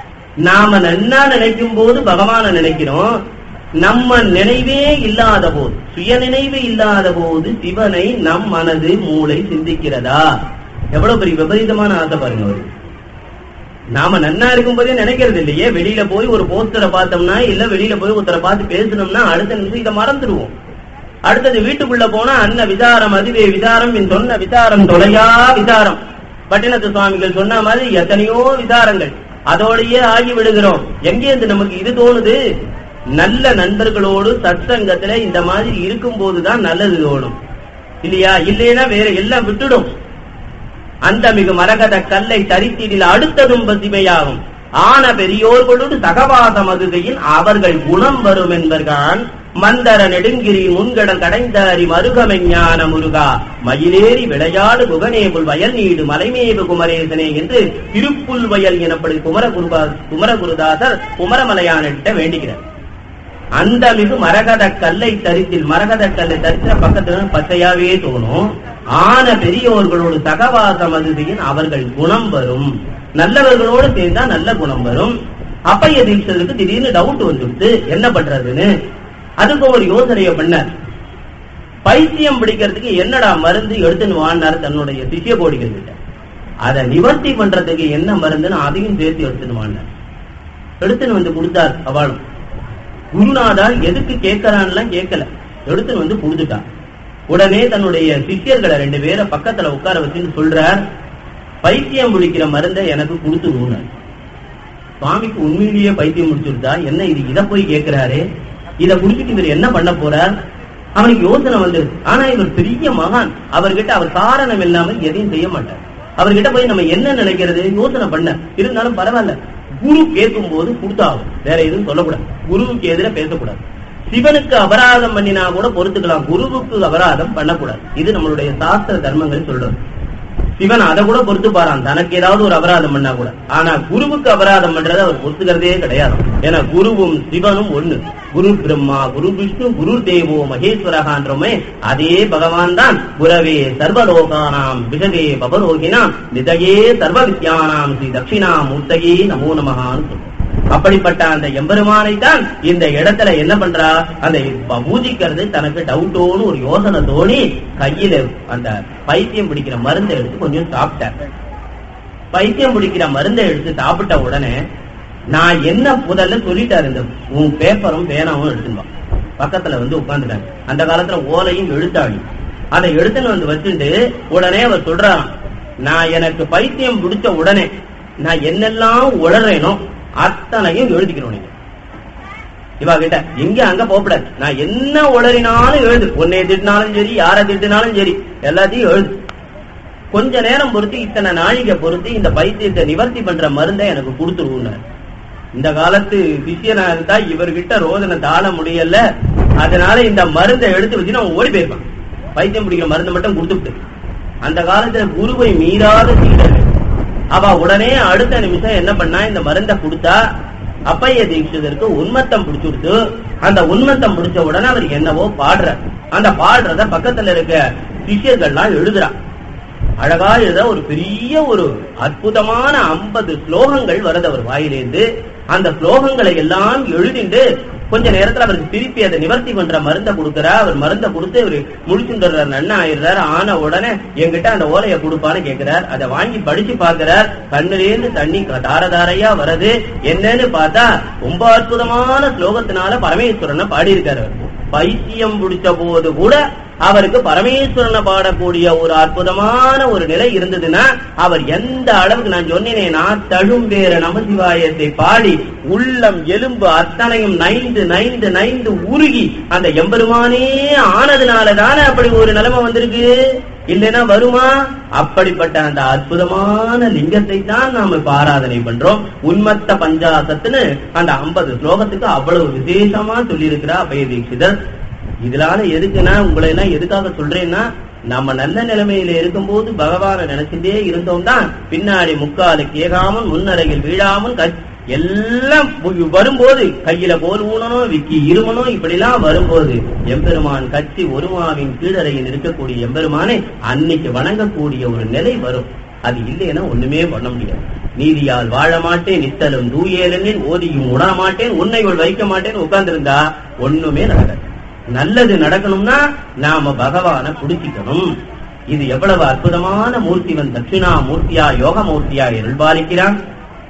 நாம நன்னா நினைக்கும் போது பகவான நினைக்கிறோம் நம்ம நினைவே இல்லாத போது சுய நினைவு இல்லாத போது சிவனை நம் மனது மூளை சிந்திக்கிறதா எவ்வளவு பெரிய விபரீதமான ஆசை பாருங்க அவருக்கு நாம நன்னா இருக்கும் போதே நினைக்கிறது இல்லையே வெளியில போய் ஒரு போஸ்டரை பார்த்தோம்னா இல்ல வெளியில போய் ஒருத்தரை பார்த்து பேசணும்னா அடுத்த நிமிஷம் இதை மறந்துடுவோம் அடுத்தது வீட்டுக்குள்ள போனா அன்ன விசாரம் அதுவே விசாரம் என் சொன்ன விசாரம் தொலையா விசாரம் பட்டினத்து சுவாமிகள் சொன்ன மாதிரி எத்தனையோ விசாரங்கள் அதோடயே ஆகி விடுகிறோம் எங்கேருந்து நமக்கு இது தோணுது நல்ல நண்பர்களோடு சத்சங்கத்துல இந்த மாதிரி இருக்கும் போதுதான் நல்லது தோணும் இல்லையா இல்லைன்னா வேற எல்லாம் விட்டுடும் அந்த மிகு மரகத கல்லை தரித்திடில் அடுத்ததும் பசிமையாகும் ஆன பெரியோர்களோடு சகவாசம் அதுகையில் அவர்கள் குணம் வரும் என்பர்கான் மந்தர நெடுங்கிரி முன்கடல் கடைந்தாரி மருகமெஞ்ஞான முருகா மயிலேறி விளையாடு குகனேபுல் வயல் நீடு மலைமேவு குமரேசனே என்று திருப்புல் வயல் எனப்படும் குமரகுருபா குமரகுருதாசர் குமரமலையானிட்ட வேண்டுகிறார் அந்த மிகு மரகத கல்லை தரித்தில் மரகத கல்லை தரித்தின பக்கத்துல பச்சையாவே தோணும் ஆன பெரியோர்களோடு சகவாசம் அதுதியின் அவர்கள் குணம் வரும் நல்லவர்களோடு சேர்ந்தா நல்ல குணம் வரும் அப்பைய தீட்சருக்கு திடீர்னு டவுட் வந்துடுது என்ன பண்றதுன்னு அதுக்கு ஒரு யோசனைய பண்ணார் பைத்தியம் பிடிக்கிறதுக்கு என்னடா மருந்து எடுத்துன்னு வான்னார் தன்னுடைய சிஷிய கோடிகள் கிட்ட அதை நிவர்த்தி பண்றதுக்கு என்ன மருந்துன்னு அதையும் சேர்த்து எடுத்துன்னு வான்னார் எடுத்துன்னு வந்து கொடுத்தார் அவளும் குருநாதா எதுக்கு கேட்கறான்லாம் கேட்கல எடுத்துன்னு வந்து கொடுத்துட்டான் உடனே தன்னுடைய சிஷ்யர்களை ரெண்டு பேரை பக்கத்துல உட்கார வச்சுன்னு சொல்றார் பைத்தியம் பிடிக்கிற மருந்தை எனக்கு கொடுத்துருன்னு சுவாமிக்கு உண்மையிலேயே பைத்தியம் முடிச்சுருந்தா என்ன இது இத போய் கேட்கிறாரு இத குடிச்சிட்டு இவர் என்ன பண்ண போறார் அவனுக்கு யோசனை வந்துருச்சு ஆனா இவர் பெரிய மகான் அவர்கிட்ட அவர் காரணம் இல்லாமல் எதையும் செய்ய மாட்டார் அவர்கிட்ட போய் நம்ம என்ன நினைக்கிறது யோசனை பண்ண இருந்தாலும் பரவாயில்ல குரு கேட்கும் போது கொடுத்தாகும் வேற எதுவும் சொல்லக்கூடாது குருவுக்கு எதிர பேசக்கூடாது சிவனுக்கு அபராதம் பண்ணினா கூட பொறுத்துக்கலாம் குருவுக்கு அபராதம் பண்ணக்கூடாது இது நம்மளுடைய சாஸ்திர தர்மங்கள் சொல்றது சிவன் அதை கூட பொறுத்து பாரான் தனக்கு ஏதாவது ஒரு அபராதம் பண்ணா கூட ஆனா குருவுக்கு அபராதம் பண்றதை அவர் பொறுத்துக்கிறதே கிடையாது ஏன்னா குருவும் சிவனும் ஒண்ணு குரு பிரம்மா குரு விஷ்ணு குரு தேவோ மகேஸ்வரகான்றோமே அதே பகவான் தான் குரவே சர்வலோகானாம் விஷதே பவரோகினாம் நிதயே சர்வ வித்யானாம் ஸ்ரீ தட்சிணாமூர்த்தகே நமோ நமகான்னு சொல்றோம் அப்படிப்பட்ட அந்த எம்பெருமானை தான் இந்த இடத்துல என்ன பண்றா அந்த ப- பூஜிக்கிறது தனக்கு டவுட்டோன்னு ஒரு யோசனை தோணி கையில அந்த பைத்தியம் பிடிக்கிற மருந்தை எடுத்து கொஞ்சம் சாப்பிட்டார் பைத்தியம் பிடிக்கிற மருந்தை எடுத்து சாப்பிட்ட உடனே நான் என்ன முதல்ல சொல்லிட்டாரு இந்த உன் பேப்பரும் பேனாவும் எடுத்துன்னு வா பக்கத்துல வந்து உட்கார்ந்துட்டாங்க அந்த காலத்துல ஓலையும் எழுத்தாளி அதை எடுத்துன்னு வந்து வச்சுட்டு உடனே அவர் சொல்றாராம் நான் எனக்கு பைத்தியம் பிடிச்ச உடனே நான் என்னெல்லாம் உளறேனோ அத்தனையும் எழுதிக்கிறோம் நீங்க இவா கிட்ட எங்க அங்க போகக்கூடாது நான் என்ன உளறினாலும் எழுது உன்னை திட்டினாலும் சரி யாரை திட்டினாலும் சரி எல்லாத்தையும் எழுது கொஞ்ச நேரம் பொறுத்து இத்தனை நாழிகை பொறுத்து இந்த பைத்தியத்தை நிவர்த்தி பண்ற மருந்தை எனக்கு கொடுத்துருவுன்னாரு இந்த காலத்து விஷயனா இருந்தா இவர்கிட்ட ரோதனை தாழ முடியல அதனால இந்த மருந்தை எடுத்து வச்சு அவன் ஓடி போயிருப்பான் பைத்தியம் பிடிக்கிற மருந்து மட்டும் கொடுத்துட்டு அந்த காலத்துல குருவை மீறாத சீடர்கள் அவ உடனே அடுத்த நிமிஷம் என்ன பண்ணா இந்த மருந்தை கொடுத்தா அப்பைய தீட்சிதருக்கு உன்மத்தம் பிடிச்சுடுத்து அந்த உன்மத்தம் பிடிச்ச உடனே அவர் என்னவோ பாடுற அந்த பாடுறத பக்கத்துல இருக்க சிஷ்யர்கள்லாம் எழுதுறா அழகா எழுத ஒரு பெரிய ஒரு அற்புதமான ஐம்பது ஸ்லோகங்கள் வருது அவர் வாயிலேந்து அந்த ஸ்லோகங்களை எல்லாம் எழுதிண்டு கொஞ்ச நேரத்துல அவருக்கு திருப்பி அதை நிவர்த்தி பண்ற மருந்தை கொடுக்கறா அவர் மருந்தை கொடுத்து இவரு முழிச்சுட்டுறாரு நன்னா ஆயிடுறாரு ஆன உடனே என்கிட்ட அந்த ஓலையை கொடுப்பான்னு கேக்குறார் அதை வாங்கி படிச்சு பாக்குறார் கண்ணுலேருந்து தண்ணி தார தாரையா வருது என்னன்னு பார்த்தா ரொம்ப அற்புதமான ஸ்லோகத்தினால பரமேஸ்வரனை பாடியிருக்காரு அவர். பைத்தியம் பிடிச்ச போது கூட அவருக்கு பரமேஸ்வரனை பாடக்கூடிய ஒரு அற்புதமான ஒரு நிலை இருந்ததுன்னா அவர் எந்த அளவுக்கு நான் சொன்னேனே நான் தழும்பேற நமசிவாயத்தை பாடி உள்ளம் எலும்பு அத்தனையும் நைந்து நைந்து நைந்து உருகி அந்த எம்பெருமானே ஆனதுனால தானே அப்படி ஒரு நிலைமை வந்திருக்கு இல்லைன்னா வருமா அப்படிப்பட்ட அந்த அற்புதமான லிங்கத்தை தான் நாம இப்ப ஆராதனை பண்றோம் உன்மத்த பஞ்சாசத்துன்னு அந்த ஐம்பது ஸ்லோகத்துக்கு அவ்வளவு விசேஷமா சொல்லியிருக்கிறா அபய தீட்சிதர் இதனால எதுக்குன்னா உங்களை எல்லாம் எதுக்காக சொல்றேன்னா நம்ம நல்ல நிலைமையில இருக்கும்போது பகவானை நினைச்சுட்டே இருந்தோம் தான் பின்னாடி முக்கால கேகாமல் முன்னரையில் வீழாமல் கச்- எல்லாம் வ- வரும்போது கையில போல் ஊனணும் விக்கி இருமணும் இப்படிலாம் வரும்போது எம்பெருமான் கட்சி ஒருமாவின் கீழறையில் இருக்கக்கூடிய எம்பெருமானை அன்னைக்கு வணங்கக்கூடிய ஒரு நிலை வரும் அது இல்லைன்னா ஒண்ணுமே பண்ண முடியாது நீதியால் வாழ மாட்டேன் நித்தலும் தூயேலனில் ஓதியும் உணர மாட்டேன் உன்னைகள் வைக்க மாட்டேன் உட்கார்ந்திருந்தா ஒண்ணுமே நடக்காது நல்லது நடக்கணும்னா நாம பகவானை புடிச்சிக்கணும் இது எவ்வளவு அற்புதமான மூர்த்திவன் தட்சிணா மூர்த்தியா யோக மூர்த்தியா இருள்பாலிக்கிறான்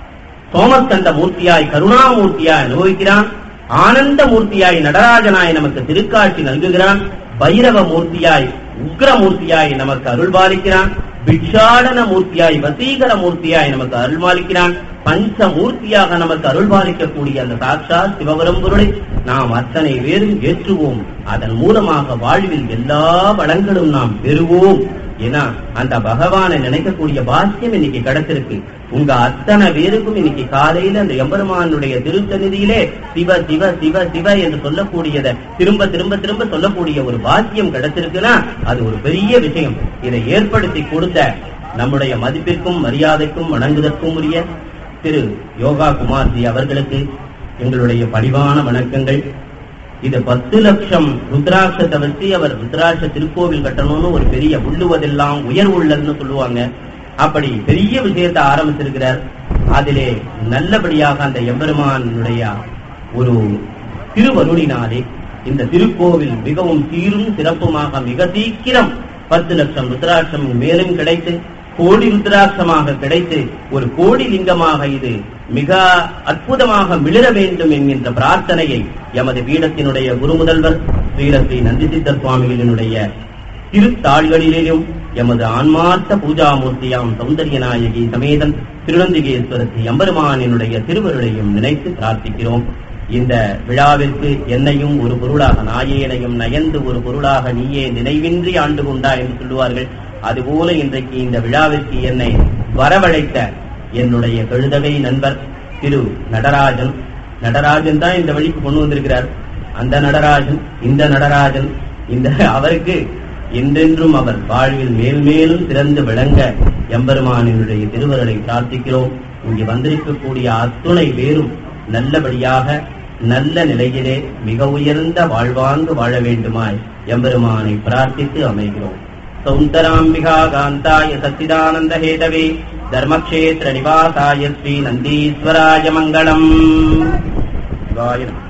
சோமஸ்கந்த மூர்த்தியாய் கருணாமூர்த்தியாய் அனுபவிக்கிறான் ஆனந்த மூர்த்தியாய் நடராஜனாய் நமக்கு திருக்காட்சி நல்குகிறான் பைரவ மூர்த்தியாய் உக்ர மூர்த்தியாய் நமக்கு அருள்பாலிக்கிறான் பிக்ஷாடன மூர்த்தியாய் வசீகர மூர்த்தியாய் நமக்கு அருள்பாலிக்கிறான் பஞ்ச மூர்த்தியாக நமக்கு அருள்பாலிக்கக்கூடிய அந்த சாட்சா சிவபரம்பொருளை நாம் அத்தனை பேரும் ஏற்றுவோம் அதன் மூலமாக வாழ்வில் எல்லா வளங்களும் நாம் பெறுவோம் ஏன்னா அந்த பகவானை நினைக்கக்கூடிய பாக்கியம் இன்னைக்கு கிடைச்சிருக்கு உங்க அத்தனை பேருக்கும் இன்னைக்கு காலையில அந்த எம்பெருமானுடைய திருச்சநிதியிலே சிவ சிவ சிவ சிவ என்று சொல்லக்கூடியத திரும்ப திரும்ப திரும்ப சொல்லக்கூடிய ஒரு பாக்கியம் கிடைச்சிருக்குன்னா அது ஒரு பெரிய விஷயம் இதை ஏற்படுத்தி கொடுத்த நம்முடைய மதிப்பிற்கும் மரியாதைக்கும் வணங்குதற்கும் உரிய திரு யோகா குமார்ஜி அவர்களுக்கு எங்களுடைய பணிவான வணக்கங்கள் இது பத்து லட்சம் ருத்ராட்சத்தை வச்சு அவர் ருத்ராட்ச திருக்கோவில் கட்டணும்னு ஒரு பெரிய உள்ளுவதெல்லாம் உயர் உள்ளதுன்னு சொல்லுவாங்க அப்படி பெரிய விஷயத்தை ஆரம்பிச்சிருக்கிறார் அதிலே நல்லபடியாக அந்த எம்பெருமானுடைய ஒரு திருவருளினாலே இந்த திருக்கோவில் மிகவும் சீரும் சிறப்புமாக மிக சீக்கிரம் பத்து லட்சம் ருத்ராட்சம் மேலும் கிடைத்து கோடி ருத்ராட்சமாக கிடைத்து ஒரு கோடி லிங்கமாக இது மிக அற்புதமாக மிளிர வேண்டும் என்கின்ற பிரார்த்தனையை எமது பீடத்தினுடைய குருமுதல்வர் ஸ்ரீலஸ்ரீ நந்திசித்தர் சுவாமிகளினுடைய திருத்தாள்களிலும் எமது ஆன்மார்த்த பூஜாமூர்த்தியாம் சௌந்தரிய நாயகி சமேதன் திருநந்திகேஸ்வரத்தி எம்பெருமானினுடைய திருவருளையும் நினைத்து பிரார்த்திக்கிறோம் இந்த விழாவிற்கு என்னையும் ஒரு பொருளாக நாயேனையும் நயந்து ஒரு பொருளாக நீயே நினைவின்றி ஆண்டு கொண்டா என்று சொல்லுவார்கள் அதுபோல இன்றைக்கு இந்த விழாவிற்கு என்னை வரவழைத்த என்னுடைய கழுதகை நண்பர் திரு நடராஜன் நடராஜன் தான் இந்த வழிக்கு கொண்டு வந்திருக்கிறார் அந்த நடராஜன் இந்த நடராஜன் இந்த அவருக்கு என்றென்றும் அவர் வாழ்வில் மேல் மேலும் சிறந்து விளங்க எம்பெருமானினுடைய திருவருளை பிரார்த்திக்கிறோம் இங்கு வந்திருக்கக்கூடிய அத்துணை பேரும் நல்லபடியாக நல்ல நிலையிலே மிக உயர்ந்த வாழ்வாங்கு வாழ வேண்டுமாய் எம்பெருமானை பிரார்த்தித்து அமைகிறோம் சௌந்தராம்பிகா காந்தாய சச்சிதானந்த ஹேதவே தர்மக்ஷேத்திர நிவாசாய ஸ்ரீ நந்தீஸ்வராய மங்களம் சிவாய நமः.